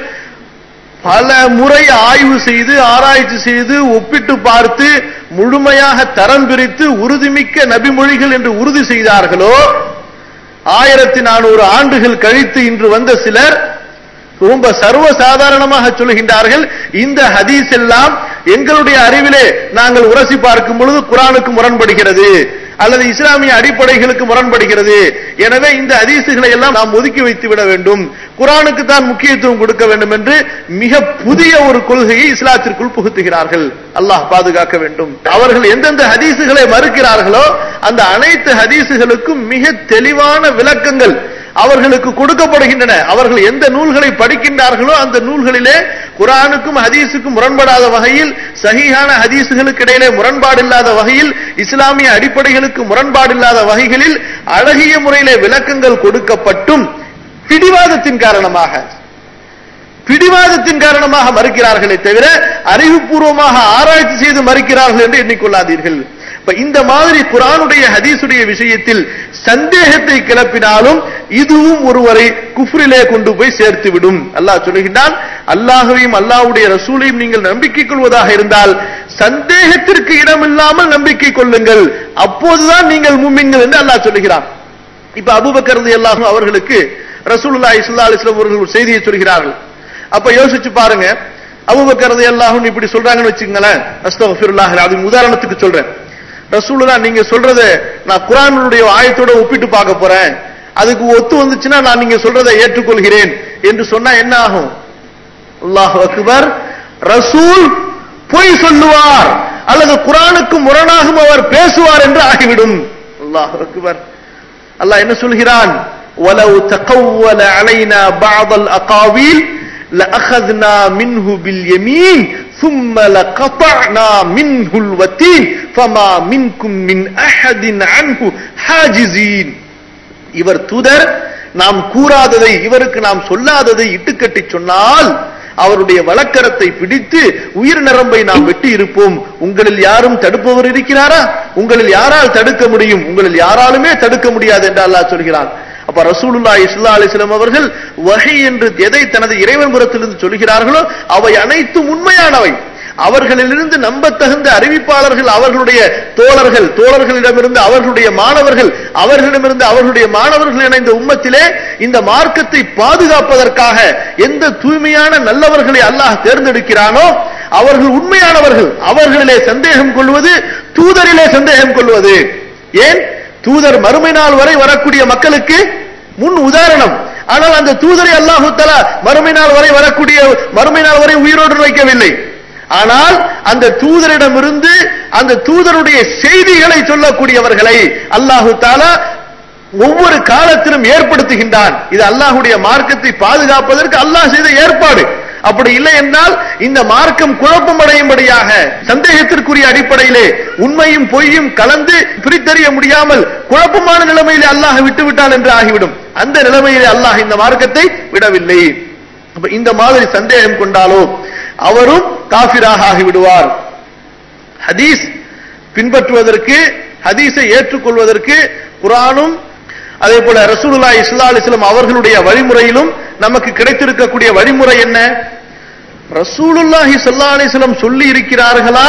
பல முறை ஆய்வு செய்து ஆராய்ச்சி செய்து ஒப்பிட்டு பார்த்து முழுமையாக தரம் பிரித்து உறுதிமிக்க நபிமொழிகள் என்று உறுதி செய்தார்களோ ஆயிரத்தி நானூறு ஆண்டுகள் கழித்து இன்று வந்த சிலர் ரொம்ப சர்வ சாதாரணமாக சொல்லுகின்றார்கள் இந்த ஹதீஸ் எல்லாம் எங்களுடைய அறிவிலே நாங்கள் உரசி பார்க்கும் பொழுது குரானுக்கு முரண்படுகிறது அல்லது இஸ்லாமிய அடிப்படைகளுக்கு முரண்படுகிறது எனவே இந்த ஹதீசுகளை எல்லாம் நாம் ஒதுக்கி வைத்து விட வேண்டும் குரானுக்கு தான் முக்கியத்துவம் கொடுக்க வேண்டும் என்று மிக புதிய ஒரு கொள்கையை இஸ்லாத்திற்குள் புகுத்துகிறார்கள் அல்லாஹ் பாதுகாக்க வேண்டும் அவர்கள் எந்தெந்த ஹதீசுகளை மறுக்கிறார்களோ அந்த அனைத்து ஹதீசுகளுக்கும் மிக தெளிவான விளக்கங்கள் அவர்களுக்கு கொடுக்கப்படுகின்றன அவர்கள் எந்த நூல்களை படிக்கின்றார்களோ அந்த நூல்களிலே குரானுக்கும் ஹதீஸுக்கும் முரண்படாத வகையில் சஹீஹான ஹதீசுகளுக்கு இடையிலே முரண்பாடில்லாத வகையில் இஸ்லாமிய அடிப்படைகளுக்கு முரண்பாடில்லாத வகைகளில் அழகிய முறையிலே விளக்கங்கள் கொடுக்கப்பட்டும் பிடிவாதத்தின் காரணமாக பிடிவாதத்தின் காரணமாக மறுக்கிறார்களே தவிர அறிவுபூர்வமாக ஆராய்ச்சி செய்து மறுக்கிறார்கள் என்று எண்ணிக்கொள்ளாதீர்கள் இப்ப இந்த மாதிரி குரானுடைய ஹதீசுடைய விஷயத்தில் சந்தேகத்தை கிளப்பினாலும் இதுவும் ஒருவரை குஃப்ரிலே கொண்டு போய் சேர்த்து விடும் அல்லாஹ் சொல்லுகின்றான் அல்லாஹையும் அல்லாஹ்வுடைய ரசூலையும் நீங்கள் நம்பிக்கை கொள்வதாக இருந்தால் சந்தேகத்திற்கு இடமில்லாமல் நம்பிக்கை கொள்ளுங்கள் அப்போதுதான் நீங்கள் மும்மின்கள் என்று அல்லாஹ் சொல்லுகிறான் இப்ப அபூபக்கர் ரலியல்லாஹு அவர்களுக்கு ரசூலுல்லாஹி ஸல்லல்லாஹு அலைஹி வஸல்லம் அவர்கள் ஒரு செய்தியை சொல்கிறார்கள் அப்ப யோசிச்சு பாருங்க அபூபக்கர் ரலியல்லாஹு இப்படி சொல்றாங்கன்னு வச்சுங்களேன் அஸ்தக்ஃபிருல்லாஹ் அலீம் உதாரணத்துக்கு சொல்றேன் ரசூலுல்லாஹ் நீங்க சொல்றத நான் குர்ஆனுடைய ஆயத்தோட ஒப்பிட்டு பார்க்க போறேன் அதுக்கு ஒத்து வந்துச்சுன்னா நான் நீங்க சொல்றதை ஏற்றுக்கொள்கிறேன் என்று சொன்னா என்ன ஆகும் அல்லாஹ் அக்பர் ரசூல் பொய் சொல்லுவார் அல்லது குரானுக்கு முரணாகும் அவர் பேசுவார் என்று ஆகிவிடும் அல்லாஹ் அக்பர் அல்லாஹ் என்ன சொல்கிறான் وَلَوْ تَقَوَّلَ عَلَيْنَا بَعْضَ الْأَقَاوِيلِ لَأَخَذْنَا مِنْهُ بِالْيَمِينِ ثُمَّ لَقَطَعْنَا مِنْهُ الْوَتِينَ فَمَا مِنْكُمْ مِنْ أَحَدٍ عَنْهُ حَاجِزِينَ இவர் தூதர் நாம் கூறாததை இவருக்கு நாம் சொல்லாததை இட்டுக்கட்டி சொன்னால் அவருடைய வழக்கரத்தை பிடித்து உயிர் நரம்பை நாம் வெட்டி இருப்போம் உங்களில் யாரும் தடுப்பவர் இருக்கிறாரா உங்களில் யாரால் தடுக்க முடியும் உங்களில் யாராலுமே தடுக்க முடியாது என்று அல்லாஹ் சொல்கிறான் அப்ப ரசூலுல்லாஹி ஸல்லல்லாஹு அலைஹி வஸல்லம் அவர்கள் வஹி என்று எதை தனது இறைவன் புறத்திலிருந்து சொல்கிறார்களோ அவை அனைத்தும் உண்மையானவை அவர்களிலிருந்து நம்பத்தகுந்த அறிவிப்பாளர்கள் அவர்களுடைய தோழர்கள் தோழர்களிடமிருந்து அவர்களுடைய மாணவர்கள் அவர்களிடமிருந்து அவர்களுடைய மாணவர்கள் இணைந்த உம்மத்திலே இந்த மார்க்கத்தை பாதுகாப்பதற்காக எந்த தூய்மையான நல்லவர்களை அல்லாஹ் தேர்ந்தெடுக்கிறானோ அவர்கள் உண்மையானவர்கள் அவர்களிலே சந்தேகம் கொள்வது தூதரிலே சந்தேகம் கொள்வது ஏன் தூதர் மறுமை நாள் வரை வரக்கூடிய மக்களுக்கு முன் உதாரணம் ஆனால் அந்த தூதரை அல்லாஹு தலா மறுமை நாள் வரை வரக்கூடிய மறுமை நாள் வரை உயிரோடு வைக்கவில்லை ஆனால் அந்த தூதரிடமிருந்து அந்த தூதருடைய செய்திகளை சொல்லக்கூடியவர்களை அல்லாஹு தாலா ஒவ்வொரு காலத்திலும் ஏற்படுத்துகின்றான் இது அல்லாஹுடைய மார்க்கத்தை பாதுகாப்பதற்கு அல்லாஹ் செய்த ஏற்பாடு அப்படி இல்லை என்றால் இந்த மார்க்கம் குழப்பமடையும்படியாக சந்தேகத்திற்குரிய அடிப்படையிலே உண்மையும் பொய்யும் கலந்து பிரித்தறிய முடியாமல் குழப்பமான நிலைமையிலே அல்லாஹ் விட்டுவிட்டான் என்று ஆகிவிடும் அந்த நிலைமையிலே அல்லாஹ் இந்த மார்க்கத்தை விடவில்லை அப்ப இந்த மாதிரி சந்தேகம் கொண்டாலோ அவரும் காபிராக ஆகிவிடுவார் ஹதீஸ் பின்பற்றுவதற்கு ஹதீஸை ஏற்றுக்கொள்வதற்கு குரானும் அதே போல ரசூலுல்லாஹி ஸல்லல்லாஹு அலைஹி வஸல்லம் அவர்களுடைய வழிமுறையிலும் நமக்கு கிடைத்திருக்கக்கூடிய வழிமுறை என்ன ரசூலுல்லாஹி ஸல்லல்லாஹு அலைஹி வஸல்லம் சொல்லி இருக்கிறார்களா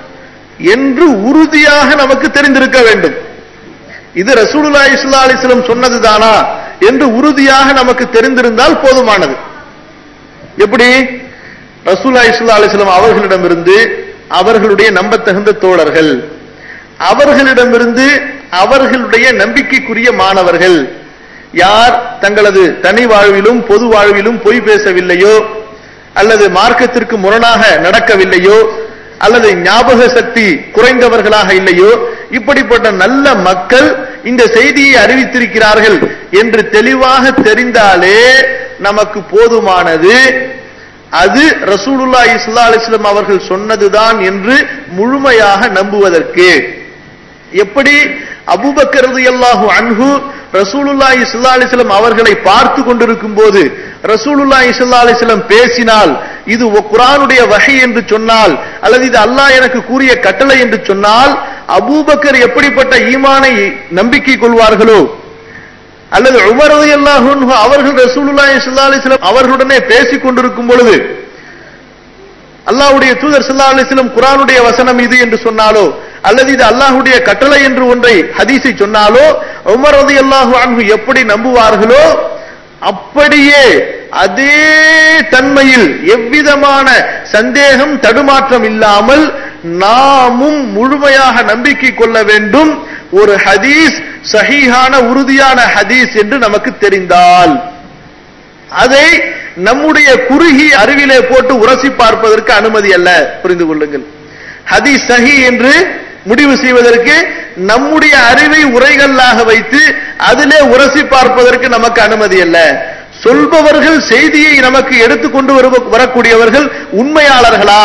என்று உறுதியாக நமக்கு தெரிந்திருக்க வேண்டும் இது ரசூலுல்லாஹி ஸல்லல்லாஹு அலைஹி வஸல்லம் சொன்னதுதானா என்று உறுதியாக நமக்கு தெரிந்திருந்தால் போதுமானது எப்படி ரசூலா இஸ்லா அலிஸ்லாம் அவர்களிடமிருந்து அவர்களுடைய நம்பத்தகுந்த தோழர்கள் அவர்களிடமிருந்து அவர்களுடைய நம்பிக்கைக்குரிய மாணவர்கள் யார் தங்களது தனி வாழ்விலும் பொது வாழ்விலும் பொய் பேசவில்லையோ அல்லது மார்க்கத்திற்கு முரணாக நடக்கவில்லையோ அல்லது ஞாபக சக்தி குறைந்தவர்களாக இல்லையோ இப்படிப்பட்ட நல்ல மக்கள் இந்த செய்தியை அறிவித்திருக்கிறார்கள் என்று தெளிவாக தெரிந்தாலே நமக்கு போதுமானது அது ரசூலுல்லா இஸ்லா அலிஸ்லாம் அவர்கள் சொன்னதுதான் என்று முழுமையாக நம்புவதற்கு எப்படி அபுபக்கரது அல்லாஹு அன்ஹு ரசூலுல்லா இஸ்லா அலிஸ்லாம் அவர்களை பார்த்து கொண்டிருக்கும் போது ரசூலுல்லா இஸ்லா அலிஸ்லாம் பேசினால் இது குரானுடைய வகை என்று சொன்னால் அல்லது இது அல்லாஹ் எனக்கு கூறிய கட்டளை என்று சொன்னால் அபூபக்கர் எப்படிப்பட்ட ஈமானை நம்பிக்கை கொள்வார்களோ அல்லது உமரது அல்லாஹுன் அவர்கள் ரசூலுல்லா இஸ்லா அலிஸ்லாம் அவர்களுடனே பேசிக் கொண்டிருக்கும் பொழுது அல்லாஹ்வுடைய தூதர் ஸல்லல்லாஹு அலைஹி வஸல்லம் குர்ஆனுடைய வசனம் இது என்று சொன்னாலோ அல்லது இது அல்லாஹ்வுடைய கட்டளை என்று ஒன்றை ஹதீஸை சொன்னாலோ உமர் ரலியல்லாஹு அன்ஹு எப்படி நம்புவார்களோ அப்படியே அதே தன்மையில் எவ்விதமான சந்தேகம் தடுமாற்றம் இல்லாமல் நாமும் முழுமையாக நம்பிக்கை கொள்ள வேண்டும் ஒரு ஹதீஸ் சஹீஹான உறுதியான ஹதீஸ் என்று நமக்கு தெரிந்தால் அதை நம்முடைய குறுகி அறிவிலே போட்டு உரசி பார்ப்பதற்கு அனுமதி அல்ல புரிந்து கொள்ளுங்கள் ஹதீஸ் சஹி என்று முடிவு செய்வதற்கு நம்முடைய அறிவை உரைகளாக வைத்து அதிலே உரசி பார்ப்பதற்கு நமக்கு அனுமதி அல்ல சொல்பவர்கள் செய்தியை நமக்கு எடுத்துக்கொண்டு வருவ- வரக்கூடியவர்கள் உண்மையாளர்களா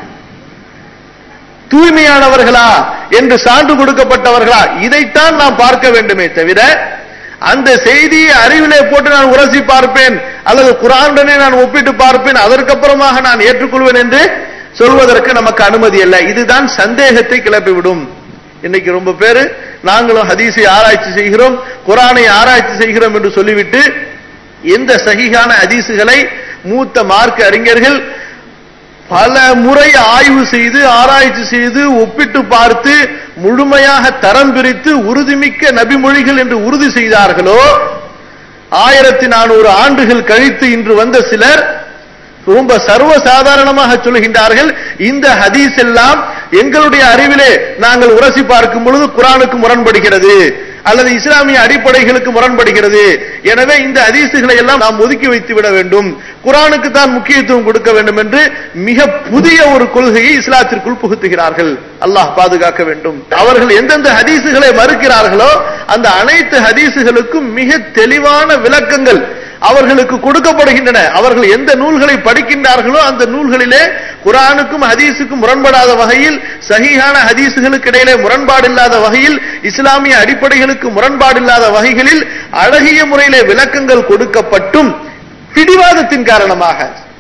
தூய்மையானவர்களா என்று சான்று கொடுக்கப்பட்டவர்களா இதைத்தான் நாம் பார்க்க வேண்டுமே தவிர அந்த செய்தியை அறிவிலே போட்டு நான் உரசி பார்ப்பேன் அல்லது குரானுடனே நான் ஒப்பிட்டு பார்ப்பேன் அதற்கப்புறமாக நான் ஏற்றுக்கொள்வேன் என்று சொல்வதற்கு நமக்கு அனுமதி அல்ல இதுதான் சந்தேகத்தை கிளப்பிவிடும் இன்னைக்கு ரொம்ப பேரு நாங்களும் ஹதீஸை ஆராய்ச்சி செய்கிறோம் குரானை ஆராய்ச்சி செய்கிறோம் என்று சொல்லிவிட்டு எந்த சகிகான ஹதீசுகளை மூத்த மார்க்க அறிஞர்கள் பல முறை ஆய்வு செய்து ஆராய்ச்சி செய்து ஒப்பிட்டு பார்த்து முழுமையாக தரம் பிரித்து உறுதிமிக்க நபிமொழிகள் என்று உறுதி செய்தார்களோ ஆயிரத்தி நானூறு ஆண்டுகள் கழித்து இன்று வந்த சிலர் ரொம்ப சர்வ சாதாரணமாக சொல்கின்றார்கள் இந்த ஹதீஸ் எல்லாம் எங்களுடைய அறிவிலே நாங்கள் உரசி பார்க்கும் பொழுது குரானுக்கு முரண்படுகிறது அல்லது இஸ்லாமிய அடிப்படைகளுக்கு முரண்படுகிறது எனவே இந்த ஹதீசுகளை எல்லாம் நாம் ஒதுக்கி வைத்து விட வேண்டும் குரானுக்கு தான் முக்கியத்துவம் கொடுக்க வேண்டும் என்று மிக புதிய ஒரு கொள்கையை இஸ்லாத்திற்குள் புகுத்துகிறார்கள் அல்லாஹ் பாதுகாக்க வேண்டும் அவர்கள் எந்தெந்த ஹதீசுகளை மறுக்கிறார்களோ அந்த அனைத்து ஹதீசுகளுக்கும் மிக தெளிவான விளக்கங்கள் அவர்களுக்கு கொடுக்கப்படுகின்றன அவர்கள் எந்த நூல்களை படிக்கின்றார்களோ அந்த நூல்களிலே குரானுக்கும் ஹதீஸுக்கும் முரண்படாத வகையில் சஹீஹான ஹதீசுகளுக்கு இடையிலே முரண்பாடில்லாத வகையில் இஸ்லாமிய அடிப்படைகளுக்கு முரண்பாடில்லாத வகைகளில் அழகிய முறையிலே விளக்கங்கள் கொடுக்கப்பட்டும் பிடிவாதத்தின் காரணமாக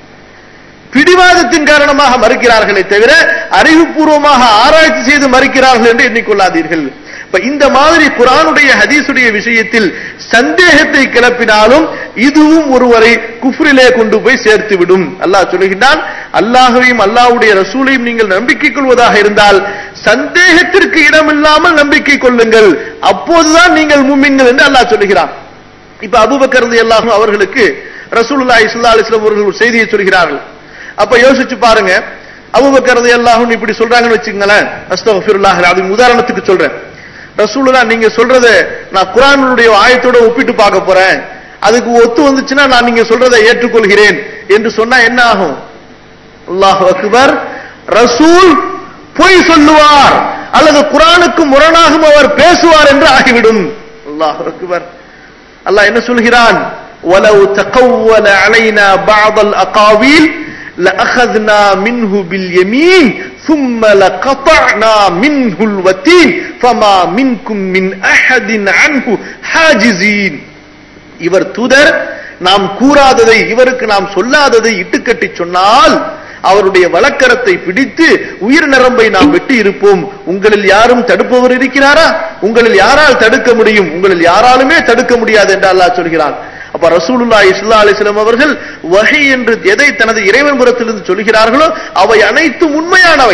பிடிவாதத்தின் காரணமாக மறுக்கிறார்களே தவிர அறிவுபூர்வமாக ஆராய்ச்சி செய்து மறுக்கிறார்கள் என்று எண்ணிக்கொள்ளாதீர்கள் இப்ப இந்த மாதிரி குரானுடைய ஹதீசுடைய விஷயத்தில் சந்தேகத்தை கிளப்பினாலும் இதுவும் ஒருவரை குஃப்ரிலே கொண்டு போய் சேர்த்து விடும் அல்லாஹ் சொல்லுகின்றான் அல்லாஹையும் அல்லாஹ்வுடைய ரசூலையும் நீங்கள் நம்பிக்கை கொள்வதாக இருந்தால் சந்தேகத்திற்கு இடமில்லாமல் நம்பிக்கை கொள்ளுங்கள் அப்போதுதான் நீங்கள் மும்மின்கள் என்று அல்லாஹ் சொல்லுகிறான் இப்ப அபூபக்கர் ரலியல்லாஹு அவர்களுக்கு ரசூலுல்லாஹி ஸல்லல்லாஹு அலைஹி வஸல்லம் அவர்கள் ஒரு செய்தியை சொல்கிறார்கள் அப்ப யோசிச்சு பாருங்க அபூபக்கர் ரலியல்லாஹு இப்படி சொல்றாங்கன்னு வச்சுங்களேன் அஸ்தக்ஃபிருல்லாஹ் அலீம் உதாரணத்துக்கு சொல்றேன் ரசூலுல்லாஹ் நீங்க சொல்றத நான் குர்ஆனுடைய ஆயத்தோட ஒப்பிட்டு பார்க்க போறேன் அதுக்கு ஒத்து வந்துச்சுன்னா நான் நீங்க சொல்றதை ஏற்றுக்கொள்கிறேன் என்று சொன்னா என்ன ஆகும் அல்லாஹ் அக்பர் ரசூல் பொய் சொல்லுவார் அல்லது குர்ஆனுக்கு முரணாகவும் அவர் பேசுவார் என்று ஆகிவிடும் அல்லாஹ் அக்பர் அல்லாஹ் என்ன சொல்கிறான் وَلَوْ تَقَوَّلَ عَلَيْنَا بَعْضَ الْأَقَاوِيلِ لَأَخَذْنَا مِنْهُ بِالْيَمِينِ ثُمَّ لَقَطَعْنَا مِنْهُ الْوَتِينَ فَمَا مِنْكُمْ مِنْ أَحَدٍ عَنْهُ حَاجِزِينَ இவர் தூதர் நாம் கூறாததை இவருக்கு நாம் சொல்லாததை இட்டுக்கட்டி சொன்னால் அவருடைய வழக்கரத்தை பிடித்து உயிர் நரம்பை நாம் வெட்டி இருப்போம் உங்களில் யாரும் தடுப்பவர் இருக்கிறாரா உங்களில் யாரால் தடுக்க முடியும் உங்களில் யாராலுமே தடுக்க முடியாது என்று அல்லாஹ் சொல்கிறான் அப்ப ரசூலுல்லாஹி ஸல்லல்லாஹு அலைஹி வஸல்லம் அவர்கள் வஹி என்று எதை தனது இறைவன் புறத்திலிருந்து சொல்கிறார்களோ அவை அனைத்தும் உண்மையானவை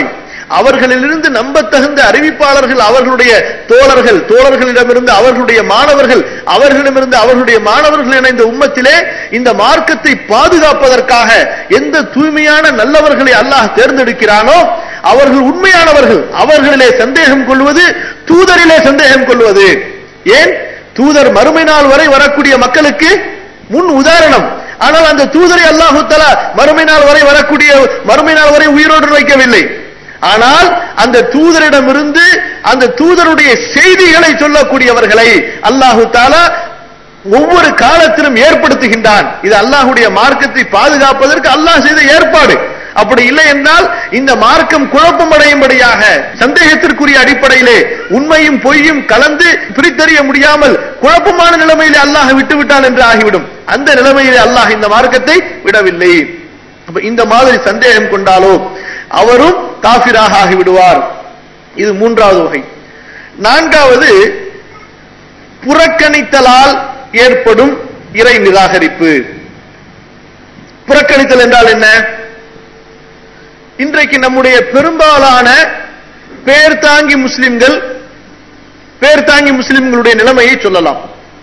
அவர்களிலிருந்து நம்பத்தகுந்த அறிவிப்பாளர்கள் அவர்களுடைய தோழர்கள் தோழர்களிடமிருந்து அவர்களுடைய மாணவர்கள் அவர்களிடமிருந்து அவர்களுடைய மாணவர்கள் என இந்த உம்மத்திலே இந்த மார்க்கத்தை பாதுகாப்பதற்காக எந்த தூய்மையான நல்லவர்களை அல்லாஹ் தேர்ந்தெடுக்கிறானோ அவர்கள் உண்மையானவர்கள் அவர்களிலே சந்தேகம் கொள்வது தூதரிலே சந்தேகம் கொள்வது ஏன் தூதர் மறுமை நாள் வரை வரக்கூடிய மக்களுக்கு முன் உதாரணம் ஆனால் அந்த தூதரை அல்லாஹு தலா மறுமை நாள் வரை வரக்கூடிய மறுமை நாள் வரை உயிரோடு வைக்கவில்லை ஆனால் அந்த தூதரிடமிருந்து அந்த தூதருடைய செய்திகளை சொல்லக்கூடியவர்களை அல்லாஹு தாலா ஒவ்வொரு காலத்திலும் ஏற்படுத்துகின்றான் இது அல்லாஹுடைய மார்க்கத்தை பாதுகாப்பதற்கு அல்லாஹ் செய்த ஏற்பாடு அப்படி இல்லை என்றால் இந்த மார்க்கம் குழப்பம் அடையும்படியாக சந்தேகத்திற்குரிய அடிப்படையிலே உண்மையும் பொய்யும் கலந்து பிரித்தறிய முடியாமல் குழப்பமான நிலைமையிலே அல்லாஹ் விட்டுவிட்டான் என்று ஆகிவிடும் அந்த நிலைமையிலே அல்லாஹ் இந்த மார்க்கத்தை விடவில்லை அப்ப இந்த மாதிரி சந்தேகம் கொண்டாலோ அவரும் காபிராக ஆகிவிடுவார் இது மூன்றாவது வகை நான்காவது புறக்கணித்தலால் ஏற்படும் இறை நிராகரிப்பு புறக்கணித்தல் என்றால் என்ன இன்றைக்கு நம்முடைய பெரும்பாலான பேர் தாங்கி முஸ்லிம்கள் பேர் தாங்கி முஸ்லிம்களுடைய நிலைமையை சொல்லலாம்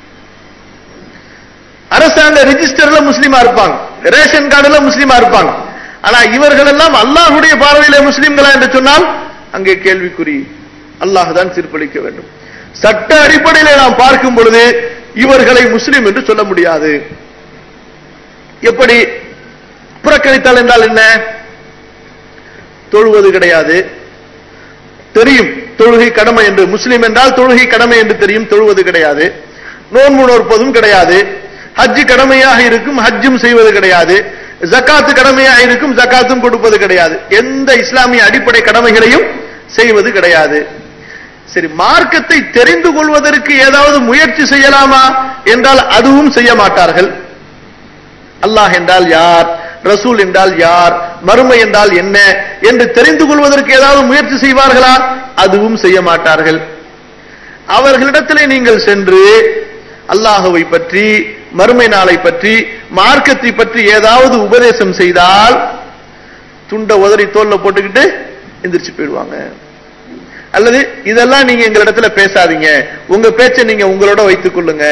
அரசாங்க ரிஜிஸ்டர்ல முஸ்லீமா இருப்பாங்க ரேஷன் கார்டுல முஸ்லீமா இருப்பாங்க ஆனா இவர்கள் எல்லாம் அல்லாஹுடைய பார்வையில முஸ்லிம்களா என்று சொன்னால் அங்கே கேள்விக்குறி அல்லாஹ் தான் தீர்ப்பளிக்க வேண்டும் சட்ட அடிப்படையில் நாம் பார்க்கும் பொழுது இவர்களை முஸ்லிம் என்று சொல்ல முடியாது எப்படி புறக்கணித்தால் என்றால் என்ன தொழுவது கிடையாது தெரியும் தொழுகை கடமை என்று முஸ்லிம் என்றால் தொழுகை கடமை என்று தெரியும் தொழுவது கிடையாது நோன்பு நோற்பதும் கிடையாது ஹஜ்ஜு கடமையாக இருக்கும் ஹஜ்ஜும் செய்வது கிடையாது ஜக்காத்து கடமையாக இருக்கும் ஜக்காத்தும் கொடுப்பது கிடையாது எந்த இஸ்லாமிய அடிப்படை கடமைகளையும் செய்வது கிடையாது சரி மார்க்கத்தை தெரிந்து கொள்வதற்கு ஏதாவது முயற்சி செய்யலாமா என்றால் அதுவும் செய்ய மாட்டார்கள் அல்லாஹ் என்றால் யார் ரசூல் என்றால் யார் மறுமை என்றால் என்ன என்று தெரிந்து கொள்வதற்கு ஏதாவது முயற்சி செய்வார்களா அதுவும் செய்ய மாட்டார்கள் அவர்களிடத்திலே நீங்கள் சென்று அல்லாஹுவை பற்றி மறுமை நாளை பற்றி மார்க்கத்தை பற்றி ஏதாவது உபதேசம் செய்தால் துண்ட உதறி தோல்ல போட்டுக்கிட்டு எந்திரிச்சு போயிடுவாங்க அல்லது இதெல்லாம் நீங்க எங்க இடத்துல பேசாதீங்க உங்க பேச்சை நீங்க உங்களோட வைத்துக் கொள்ளுங்க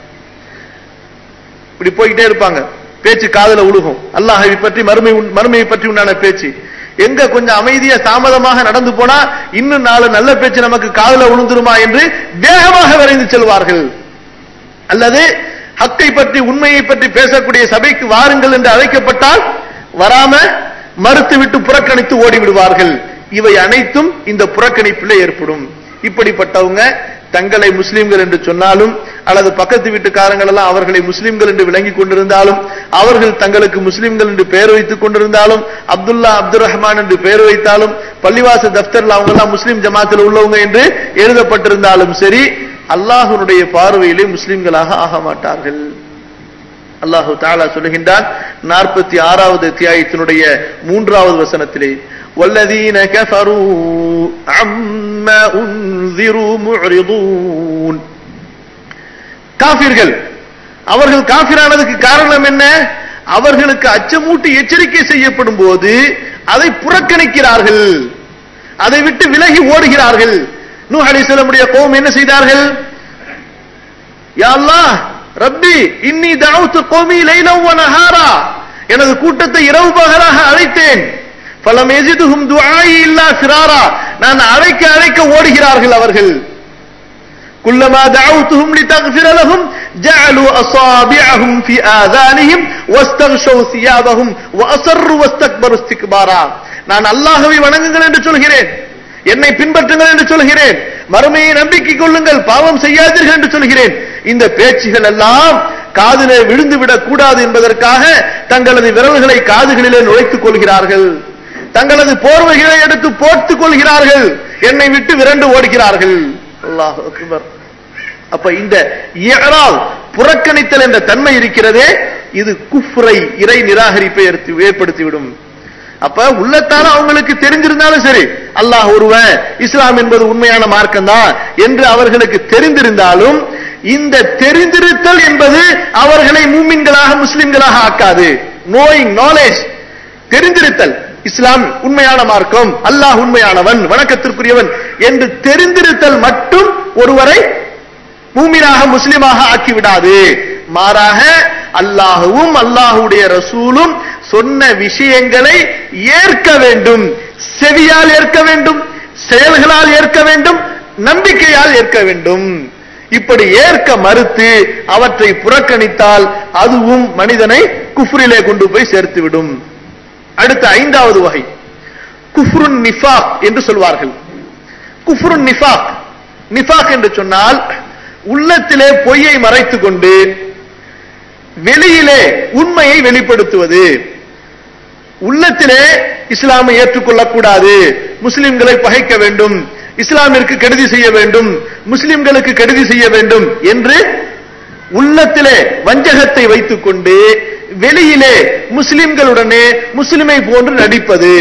இப்படி போய்கிட்டே இருப்பாங்க பேச்சு காதல உழுகும் அல்லாஹை பற்றி மறுமை மறுமையை பற்றி உண்டான பேச்சு எங்க கொஞ்சம் அமைதியா தாமதமாக நடந்து போனா இன்னும் நாலு நல்ல பேச்சு நமக்கு காதல உளுந்துருமா என்று வேகமாக விரைந்து செல்வார்கள் அல்லது ஹக்கை பற்றி உண்மையை பற்றி பேசக்கூடிய சபைக்கு வாருங்கள் என்று அழைக்கப்பட்டால் வராம மறுத்துவிட்டு புறக்கணித்து ஓடிவிடுவார்கள் இவை அனைத்தும் இந்த புறக்கணிப்பில் ஏற்படும் இப்படிப்பட்டவங்க தங்களை முஸ்லிம்கள் என்று சொன்னாலும் அல்லது பக்கத்து வீட்டுக்காரங்கள் எல்லாம் அவர்களை முஸ்லிம்கள் என்று விளங்கி கொண்டிருந்தாலும் அவர்கள் தங்களுக்கு முஸ்லிம்கள் என்று பெயர் வைத்துக் கொண்டிருந்தாலும் அப்துல்லா அப்துல் ரஹ்மான் என்று பெயர் வைத்தாலும் பள்ளிவாச தப்தர்ல அவங்க எல்லாம் முஸ்லிம் ஜமாத்தில் உள்ளவங்க என்று எழுதப்பட்டிருந்தாலும் சரி அல்லாஹனுடைய பார்வையிலே முஸ்லிம்களாக ஆக மாட்டார்கள் அல்லாஹு தாலா சொல்லுகின்றான் நாற்பத்தி ஆறாவது அத்தியாயத்தினுடைய மூன்றாவது வசனத்திலே والذين كفروا عما أنذروا معرضون காபிர்கள் அவர்கள் காபிரானதுக்கு காரணம் என்ன அவர்களுக்கு அச்சமூட்டி எச்சரிக்கை செய்யப்படும் போது அதை புறக்கணிக்கிறார்கள் அதை விட்டு விலகி ஓடுகிறார்கள் நூ அலிசல்லமுடைய கோபம் என்ன செய்தார்கள் யா அல்லாஹ் ரப்பி இன்னி தஅவுத்து கோமி லைலவ் வ நஹாரா எனது கூட்டத்தை இரவு பகலாக அழைத்தேன் பலம் எஜிதுகும் துஆஇ இல்லா ஃபிராரா நான் அழைக்க அழைக்க ஓடுகிறார்கள் அவர்கள் كلما دعوتهم لتغفر لهم جعلوا أصابعهم في آذانهم واستغشوا ثيابهم وأصروا واستكبروا استكبارا நான் அல்லாஹ்வை வணங்குங்கள் என்று சொல்கிறேன் என்னை பின்பற்றுங்கள் என்று சொல்கிறேன் மறுமையை நம்பிக்கை கொள்ளுங்கள் பாவம் செய்யாதீர்கள் என்று சொல்கிறேன் இந்த பேச்சுகள் எல்லாம் காதிலே விழுந்து விடக் கூடாது என்பதற்காக தங்களது விரல்களை காதுகளிலே நுழைத்துக் கொள்கிறார்கள் தங்களது போர்வைகளை எடுத்து போர்த்துக் கொள்கிறார்கள் என்னை விட்டு விரண்டு ஓடுகிறார்கள் அல்லாஹ் அக்பர் அப்ப இந்த இயரால் புறக்கணித்தல் என்ற தன்மை இருக்கிறதே இது குஃப்ரை இறை நிராகரிப்பை ஏற்படுத்திவிடும் அப்ப உள்ளத்தால அவங்களுக்கு தெரிஞ்சிருந்தாலும் சரி அல்லாஹ் ஒருவன் இஸ்லாம் என்பது உண்மையான மார்க்கம் தான் என்று அவர்களுக்கு தெரிந்திருந்தாலும் இந்த தெரிந்திருத்தல் என்பது அவர்களை மூமின்களாக முஸ்லிம்களாக ஆக்காது நோயிங் நாலேஜ் தெரிந்திருத்தல் இஸ்லாம் உண்மையான மார்க்கம் அல்லாஹ் உண்மையானவன் வணக்கத்திற்குரியவன் என்று தெரிந்திருத்தல் மட்டும் ஒருவரை மூமினாக முஸ்லிமாக ஆக்கிவிடாது மாறாக அல்லாஹுவும் அல்லாஹுடைய ரசூலும் சொன்ன விஷயங்களை ஏற்க வேண்டும் செவியால் ஏற்க வேண்டும் செயல்களால் ஏற்க வேண்டும் நம்பிக்கையால் ஏற்க வேண்டும் இப்படி ஏற்க மறுத்து அவற்றை புறக்கணித்தால் அதுவும் மனிதனை குஃப்ரிலே கொண்டு போய் சேர்த்துவிடும் அடுத்த ஐந்தாவது வகை குஃப்ருன் நிஃபாக் என்று சொல்வார்கள் குஃப்ருன் நிஃபாக் நிஃபாக் என்று சொன்னால் உள்ளத்திலே பொய்யை மறைத்துக் கொண்டு வெளியிலே உண்மையை வெளிப்படுத்துவது உள்ளத்திலே இஸ்லாமை ஏற்றுக்கொள்ளக்கூடாது முஸ்லிம்களை பகைக்க வேண்டும் இஸ்லாமிற்கு கெடுதி செய்ய வேண்டும் முஸ்லிம்களுக்கு கெடுதி செய்ய வேண்டும் என்று உள்ளத்திலே வஞ்சகத்தை வைத்துக் கொண்டு வெளியிலே முஸ்லிம்களுடனே முஸ்லிமை போன்று நடிப்பது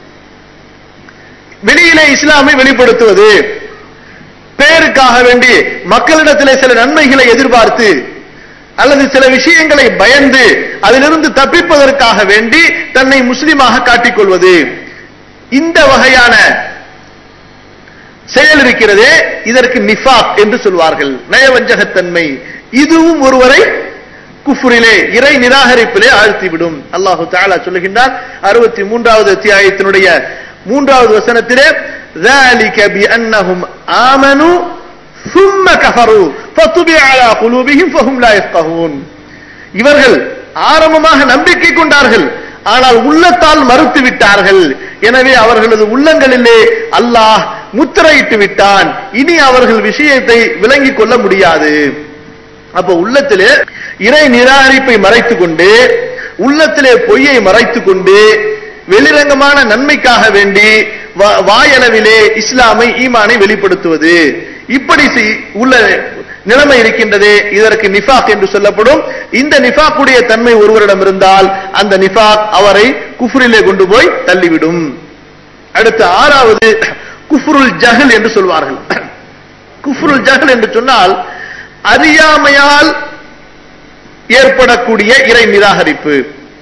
வெளியிலே இஸ்லாமை வெளிப்படுத்துவது பேருக்காக வேண்டி மக்களிடத்திலே சில நன்மைகளை எதிர்பார்த்து அல்லது சில விஷயங்களை பயந்து அதிலிருந்து தப்பிப்பதற்காக வேண்டி தன்னை முஸ்லிமாக காட்டிக்கொள்வது இந்த வகையான செயல் இருக்கிறதே இதற்கு நிஃபாக் என்று சொல்வார்கள் நயவஞ்சகத்தன்மை இதுவும் ஒருவரை குஃபுரிலே இறை நிராகரிப்பிலே ஆழ்த்திவிடும் அல்லாஹு தாலா சொல்லுகின்றார் அறுபத்தி மூன்றாவது அத்தியாயத்தினுடைய மூன்றாவது வசனத்திலே ذلك بأنهم آمنوا ثم كفروا فطبع على قلوبهم فهم لا يفقهون இவர்கள் ஆரம்பமாக நம்பிக்கை கொண்டார்கள் ஆனால் உள்ளத்தால் மறுத்து விட்டார்கள் எனவே அவர்களது உள்ளங்களிலே அல்லாஹ் முத்திரையிட்டு விட்டான் இனி அவர்கள் விஷயத்தை விளங்கிக் கொள்ள முடியாது அப்ப உள்ளத்திலே இறை நிராகரிப்பை மறைத்துக் கொண்டு உள்ளத்திலே பொய்யை மறைத்துக் கொண்டு வெளிரங்கமான நன்மைக்காக வேண்டி வாயளவிலே இஸ்லாமை ஈமானை வெளிப்படுத்துவது இப்படி உள்ள நிலைமை இருக்கின்றதே இதற்கு நிஃபாக் என்று சொல்லப்படும் இந்த நிஃபாக்குடைய தன்மை ஒருவரிடம் இருந்தால் அந்த நிஃபாக் அவரை குஃப்ரிலே கொண்டு போய் தள்ளிவிடும் அடுத்த ஆறாவது குஃப்ருல் ஜஹல் என்று சொல்வார்கள் குஃப்ருல் ஜஹல் என்று சொன்னால் அறியாமையால் ஏற்படக்கூடிய இறை நிராகரிப்பு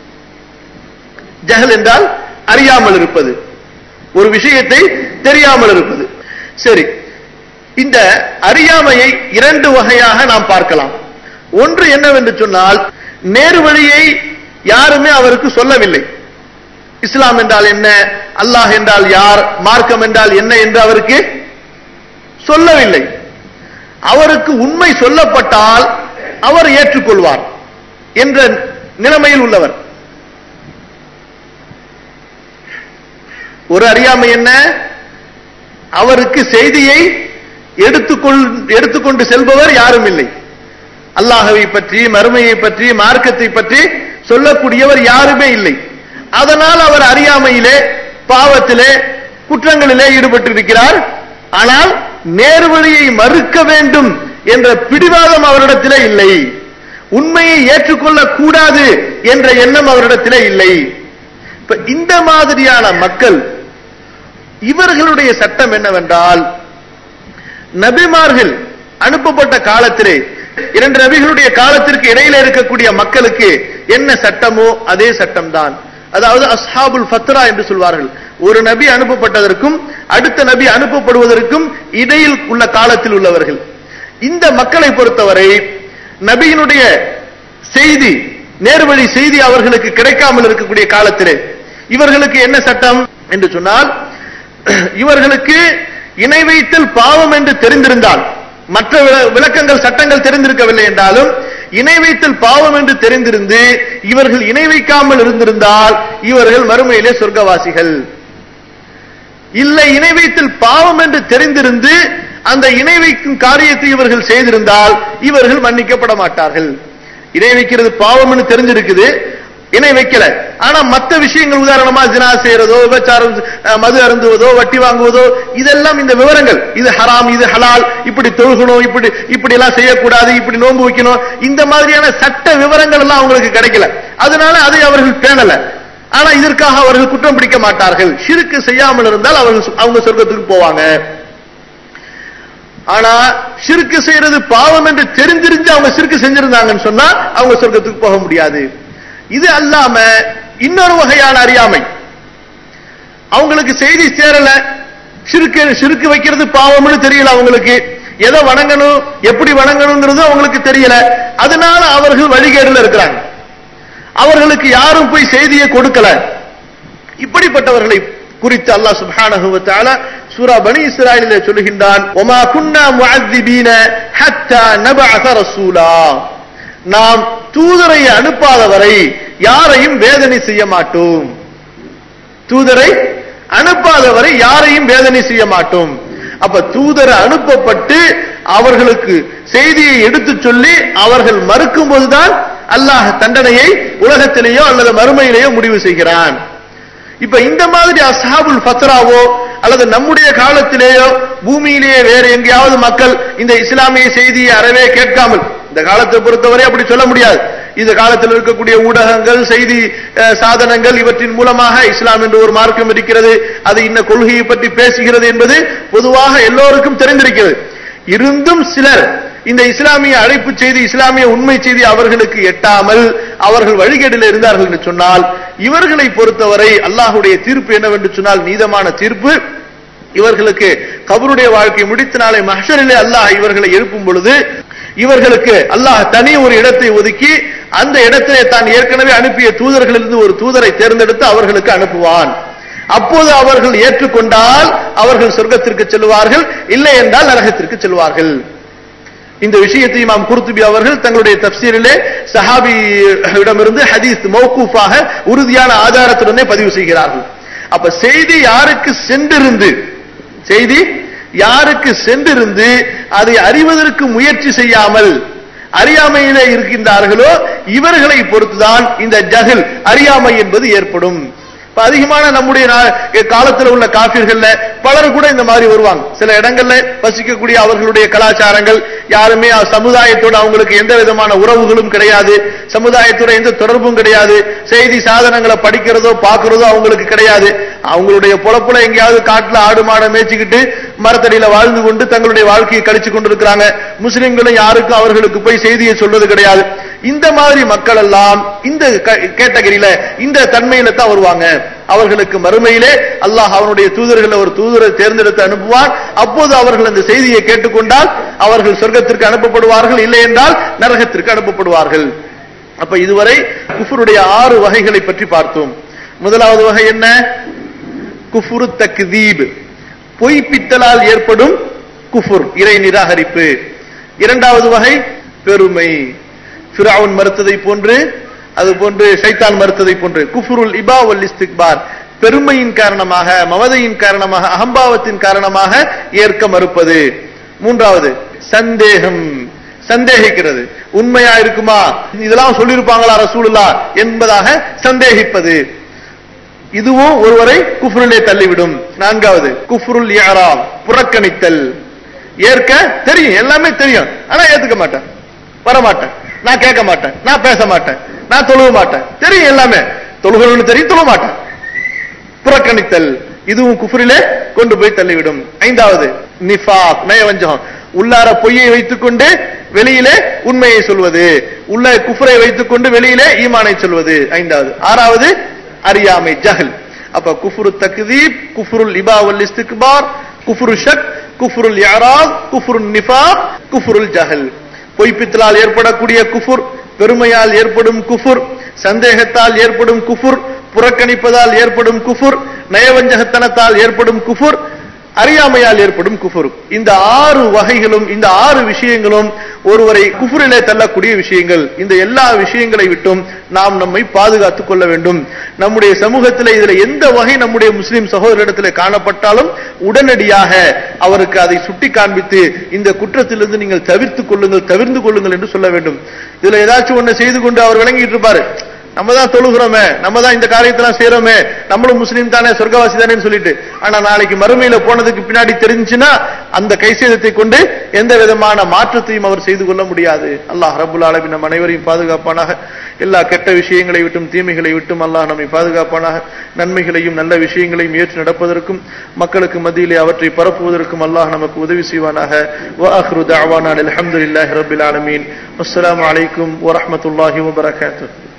ஜஹல் என்றால் அறியாமல் இருப்பது ஒரு விஷயத்தை தெரியாமல் இருப்பது சரி இந்த அறியாமையை இரண்டு வகையாக நாம் பார்க்கலாம் ஒன்று என்னவென்று சொன்னால் நேரு வழியை யாருமே அவருக்கு சொல்லவில்லை இஸ்லாம் என்றால் என்ன அல்லாஹ் என்றால் யார் மார்க்கம் என்றால் என்ன என்று அவருக்கு சொல்லவில்லை அவருக்கு உண்மை சொல்லப்பட்டால் அவர் ஏற்றுக்கொள்வார் என்ற நிலைமையில் உள்ளவர் ஒரு அறியாமை என்ன அவருக்கு செய்தியை எடுத்துக்கொள் எடுத்துக்கொண்டு செல்பவர் யாரும் இல்லை அல்லாஹவை பற்றி மறுமையை பற்றி மார்க்கத்தை பற்றி சொல்லக்கூடியவர் யாருமே இல்லை அதனால் அவர் அறியாமையிலே பாவத்திலே குற்றங்களிலே ஈடுபட்டு இருக்கிறார் ஆனால் நேர்வழியை மறுக்க வேண்டும் என்ற பிடிவாதம் அவரிடத்திலே இல்லை உண்மையை ஏற்றுக்கொள்ள கூடாது என்ற எண்ணம் அவரிடத்திலே இல்லை இப்ப இந்த மாதிரியான மக்கள் இவர்களுடைய சட்டம் என்னவென்றால் நபிமார்கள் அனுப்பப்பட்ட காலத்திலே இரண்டு நபிகளுடைய காலத்திற்கு இடையில இருக்கக்கூடிய மக்களுக்கு என்ன சட்டமோ அதே சட்டம்தான் அதாவது அஸ்ஹாபுல் ஃபத்ரா என்று சொல்வார்கள் ஒரு நபி அனுப்பப்பட்டதற்கும் அடுத்த நபி அனுப்பப்படுவதற்கும் இடையில் உள்ள காலத்தில் உள்ளவர்கள் இந்த மக்களை பொறுத்தவரை நபியினுடைய செய்தி நேர்வழி செய்தி அவர்களுக்கு கிடைக்காமல் இருக்கக்கூடிய காலத்திலே இவர்களுக்கு என்ன சட்டம் என்று சொன்னால் இவர்களுக்கு இணை வைத்தல் பாவம் என்று தெரிந்திருந்தால் மற்ற விளக்கங்கள் சட்டங்கள் தெரிந்திருக்கவில்லை என்றாலும் இணை வைத்தல் பாவம் என்று தெரிந்திருந்து இவர்கள் இணை வைக்காமல் இருந்திருந்தால் இவர்கள் மறுமையிலே சொர்க்கவாசிகள் இல்லை இணை வைத்தல் பாவம் என்று தெரிந்திருந்து அந்த இணை வைக்கும் காரியத்தை இவர்கள் செய்திருந்தால் இவர்கள் மன்னிக்கப்பட மாட்டார்கள் இணை வைக்கிறது பாவம்னு தெரிஞ்சிருக்குது இணை வைக்கல ஆனா மத்த விஷயங்கள் உதாரணமா ஜினா செய்யறதோ விபச்சாரம் மது அருந்துவதோ வட்டி வாங்குவதோ இதெல்லாம் இந்த விவரங்கள் இது ஹராம் இது ஹலால் இப்படி தொழுகணும் இப்படி இப்படி எல்லாம் செய்யக்கூடாது இப்படி நோன்பு வைக்கணும் இந்த மாதிரியான சட்ட விவரங்கள் எல்லாம் அவங்களுக்கு கிடைக்கல அதனால அதை அவர்கள் பேணல ஆனா இதற்காக அவர்கள் குற்றம் பிடிக்க மாட்டார்கள் சிறுக்கு செய்யாமல் இருந்தால் அவர்கள் அவங்க சொர்க்கத்துக்கு போவாங்க ஆனா சிறுக்கு செய்யறது பாவம் என்று தெரிஞ்சிருந்து அவங்க சிறுக்கு செஞ்சிருந்தாங்கன்னு சொன்னா அவங்க சொர்க்கத்துக்கு போக முடியாது இது அல்லாம இன்னொரு வகையான அறியாமை அவங்களுக்கு செய்தி சேரல சிறுக்கு சிறுக்கு வைக்கிறது பாவம்னு தெரியல அவங்களுக்கு எதை வணங்கணும் எப்படி வணங்கணுங்கிறது அவங்களுக்கு தெரியல அதனால அவர்கள் வழிகேடுல இருக்கிறாங்க அவர்களுக்கு யாரும் போய் செய்தியை கொடுக்கல இப்படிப்பட்டவர்களை குறித்து அல்லாஹ் சுப்ஹானஹு வ தஆலா சூரா பனி இஸ்ராயீலிலே சொல்லுகின்றான் ஒமா குன்னா முஅذிபீன ஹத்தா நபஅஸ ரசூலா நாம் தூதரை அனுப்பாத வரை யாரையும் வேதனை செய்ய மாட்டோம் தூதரை அனுப்பாத வரை யாரையும் வேதனை செய்ய மாட்டோம் அப்ப தூதர் அனுப்பப்பட்டு அவர்களுக்கு செய்தியை எடுத்து சொல்லி அவர்கள் மறுக்கும் போதுதான் அல்லாஹ் தண்டனையை உலகத்திலேயோ அல்லது மறுமையிலேயோ முடிவு செய்கிறான் இப்ப இந்த மாதிரி அஸ்ஹாபுல் ஃபத்ராவோ அல்லது நம்முடைய காலத்திலேயோ பூமியிலேயே வேற எங்கேயாவது மக்கள் இந்த இஸ்லாமிய செய்தியை அறவே கேட்காமல் இந்த காலத்தை பொறுத்தவரை அப்படி சொல்ல முடியாது இந்த காலத்தில் இருக்கக்கூடிய ஊடகங்கள் செய்தி அஹ், சாதனங்கள் இவற்றின் மூலமாக இஸ்லாம் என்று ஒரு மார்க்கம் இருக்கிறது அது இன்ன கொள்கையை பற்றி பேசுகிறது என்பது பொதுவாக எல்லோருக்கும் தெரிந்திருக்கிறது இருந்தும் சிலர் இந்த இஸ்லாமிய அழைப்பு செய்தி இஸ்லாமிய உண்மை செய்தி அவர்களுக்கு எட்டாமல் அவர்கள் வழிகேடில் இருந்தார்கள் என்று சொன்னால் இவர்களை பொறுத்தவரை அல்லாஹுடைய தீர்ப்பு என்னவென்று சொன்னால் நீதமான தீர்ப்பு இவர்களுக்கு கபருடைய வாழ்க்கை முடித்த நாளை மஹ்ஷரிலே அல்லாஹ் இவர்களை எழுப்பும் பொழுது இவர்களுக்கு அல்லாஹ் தனி ஒரு இடத்தை ஒதுக்கி அந்த இடத்திலே தான் ஏற்கனவே அனுப்பிய தூதர்களிலிருந்து ஒரு தூதரை தேர்ந்தெடுத்து அவர்களுக்கு அனுப்புவான் அப்போது அவர்கள் ஏற்றுக்கொண்டால் அவர்கள் சொர்க்கத்திற்கு செல்வார்கள் இல்லை என்றால் நரகத்திற்கு செல்வார்கள் இந்த விஷயத்தை இமாம் குர்துபி அவர்கள் தங்களுடைய தப்சீரிலே சஹாபியிடமிருந்து ஹதீஸ் மௌகூஃபாக உறுதியான ஆதாரத்துடனே பதிவு செய்கிறார்கள் அப்ப செய்தி யாருக்கு சென்றிருந்து செய்தி யாருக்கு சென்றிருந்து அதை அறிவதற்கு முயற்சி செய்யாமல் அறியாமையிலே இருக்கின்றார்களோ இவர்களை பொறுத்துதான் இந்த ஜஹல் அறியாமை என்பது ஏற்படும் இப்ப அதிகமான நம்முடைய நா- காலத்துல உள்ள காபிர்கள்ல பலர் கூட இந்த மாதிரி வருவாங்க சில இடங்கள்ல வசிக்கக்கூடிய அவர்களுடைய கலாச்சாரங்கள் யாருமே அ- சமுதாயத்தோட அவங்களுக்கு எந்த விதமான உறவுகளும் கிடையாது சமுதாயத்தோட எந்த தொடர்பும் கிடையாது செய்தி சாதனங்களை படிக்கிறதோ பார்க்கிறதோ அவங்களுக்கு கிடையாது அவங்களுடைய பொழப்புல எங்கேயாவது காட்டுல ஆடு மாடை மேய்ச்சிக்கிட்டு மரத்தடியில வாழ்ந்து கொண்டு தங்களுடைய வாழ்க்கையை கழிச்சு கொண்டிருக்கிறாங்க முஸ்லிம்களும் யாருக்கும் அவர்களுக்கு போய் செய்தியை சொல்றது கிடையாது இந்த மாதிரி மக்கள் எல்லாம் இந்த கேட்டகரியில இந்த தன்மையில தான் வருவாங்க அவர்களுக்கு மறுமையிலே அல்லாஹ் அவனுடைய தூதர்களை ஒரு தூதரை தேர்ந்தெடுத்து அனுப்புவான் அப்போது அவர்கள் அந்த செய்தியை கேட்டுக்கொண்டால் அவர்கள் சொர்க்கத்திற்கு அனுப்பப்படுவார்கள் இல்லை என்றால் நரகத்திற்கு அனுப்பப்படுவார்கள் அப்ப இதுவரை குஃபருடைய ஆறு வகைகளை பற்றி பார்த்தோம் முதலாவது வகை என்ன குஃபுரு தக்தீப் பொய்ப்பித்தலால் ஏற்படும் குஃபுர் இறை நிராகரிப்பு இரண்டாவது வகை பெருமை ஃபிரவுன் மறுத்ததை போன்று அது போன்று ஷைத்தான் மறுத்ததை போன்று குஃபுருல் இபா வல் இஸ்திக்பார் பெருமையின் காரணமாக மமதையின் காரணமாக அகம்பாவத்தின் காரணமாக ஏற்க மறுப்பது மூன்றாவது சந்தேகம் சந்தேகிக்கிறது உண்மையா இருக்குமா இதெல்லாம் சொல்லியிருப்பாங்களா ரசூலுல்லா என்பதாக சந்தேகிப்பது இதுவும் ஒருவரை குஃப்ரிலே தள்ளிவிடும் நான்காவது குஃப்ருல் யாராம் புறக்கணித்தல் ஏற்க தெரியும் எல்லாமே தெரியும் ஆனா ஏத்துக்க மாட்டேன் வரமாட்டேன் நான் கேட்க மாட்டேன் நான் பேச மாட்டேன் நான் தொழுவ மாட்டேன் தெரியும் எல்லாமே தொழுகணும்னு தெரியும் தொழுவ மாட்டேன் புறக்கணித்தல் இதுவும் குஃப்ரிலே கொண்டு போய் தள்ளிவிடும் ஐந்தாவது நிஃபாக் நயவஞ்சகம் உள்ளார பொய்யை வைத்துக்கொண்டு வெளியிலே உண்மையை சொல்வது உள்ள குஃப்ரை வைத்துக்கொண்டு வெளியிலே ஈமானை சொல்வது ஐந்தாவது ஆறாவது அறியாமை ஜஹல் அப்ப குஃப்ரு தக்தீப் குஃப்ருல் இபா வல் இஸ்திக்பார் குஃப்ரு ஷக் குஃப்ருல் யாராத் குஃப்ருல் நிஃபாக் குஃப்ருல் ஜஹல் பொய்ப்பித்தலால் ஏற்படக்கூடிய குஃபுர் பெருமையால் ஏற்படும் குஃபுர் சந்தேகத்தால் ஏற்படும் குஃபுர் புறக்கணிப்பதால் ஏற்படும் குஃபுர் நயவஞ்சகத்தனத்தால் ஏற்படும் குஃபுர் அறியாமையால் ஏற்படும் குஃபுர் இந்த ஆறு வகைகளும் இந்த ஆறு விஷயங்களும் ஒருவரை குஃபுரிலே தள்ளக்கூடிய விஷயங்கள் இந்த எல்லா விஷயங்களை விட்டும் நாம் நம்மை பாதுகாத்துக் கொள்ள வேண்டும் நம்முடைய சமூகத்தில் இதுல எந்த வகை நம்முடைய முஸ்லிம் சகோதரிடத்தில் காணப்பட்டாலும் உடனடியாக அவருக்கு அதை சுட்டி காண்பித்து இந்த குற்றத்திலிருந்து நீங்கள் தவிர்த்துக் கொள்ளுங்கள் தவிர்ந்து கொள்ளுங்கள் என்று சொல்ல வேண்டும் இதுல ஏதாச்சும் ஒண்ணு செய்து கொண்டு அவர் விளங்கிட்டு இருப்பாரு நம்ம தான் தொழுகிறோமே நம்ம தான் இந்த காரியத்தெல்லாம் செய்யறோமே நம்மளும் முஸ்லீம் தானே சொர்க்கவாசி தானேன்னு சொல்லிட்டு ஆனா நாளைக்கு மறுமையில போனதுக்கு பின்னாடி தெரிஞ்சுன்னா அந்த கைசேதத்தை கொண்டு எந்த விதமான மாற்றத்தையும் அவர் செய்து கொள்ள முடியாது அல்லாஹ் ரபுல் ஆலமின் நம் அனைவரையும் பாதுகாப்பானாக எல்லா கெட்ட விஷயங்களை விட்டும் தீமைகளை விட்டும் அல்லாஹ் நம்மை பாதுகாப்பானாக நன்மைகளையும் நல்ல விஷயங்களையும் ஏற்று நடப்பதற்கும் மக்களுக்கு மத்தியிலே அவற்றை பரப்புவதற்கும் அல்லாஹ் நமக்கு உதவி செய்வானாக வாஹ்ரு தஅவானா அல்ஹம்துலில்லாஹி ரப்பில் ஆலமீன் அஸ்ஸலாமு அலைக்கும் வரஹ்மத்துல்லாஹி வபரகாத்துஹு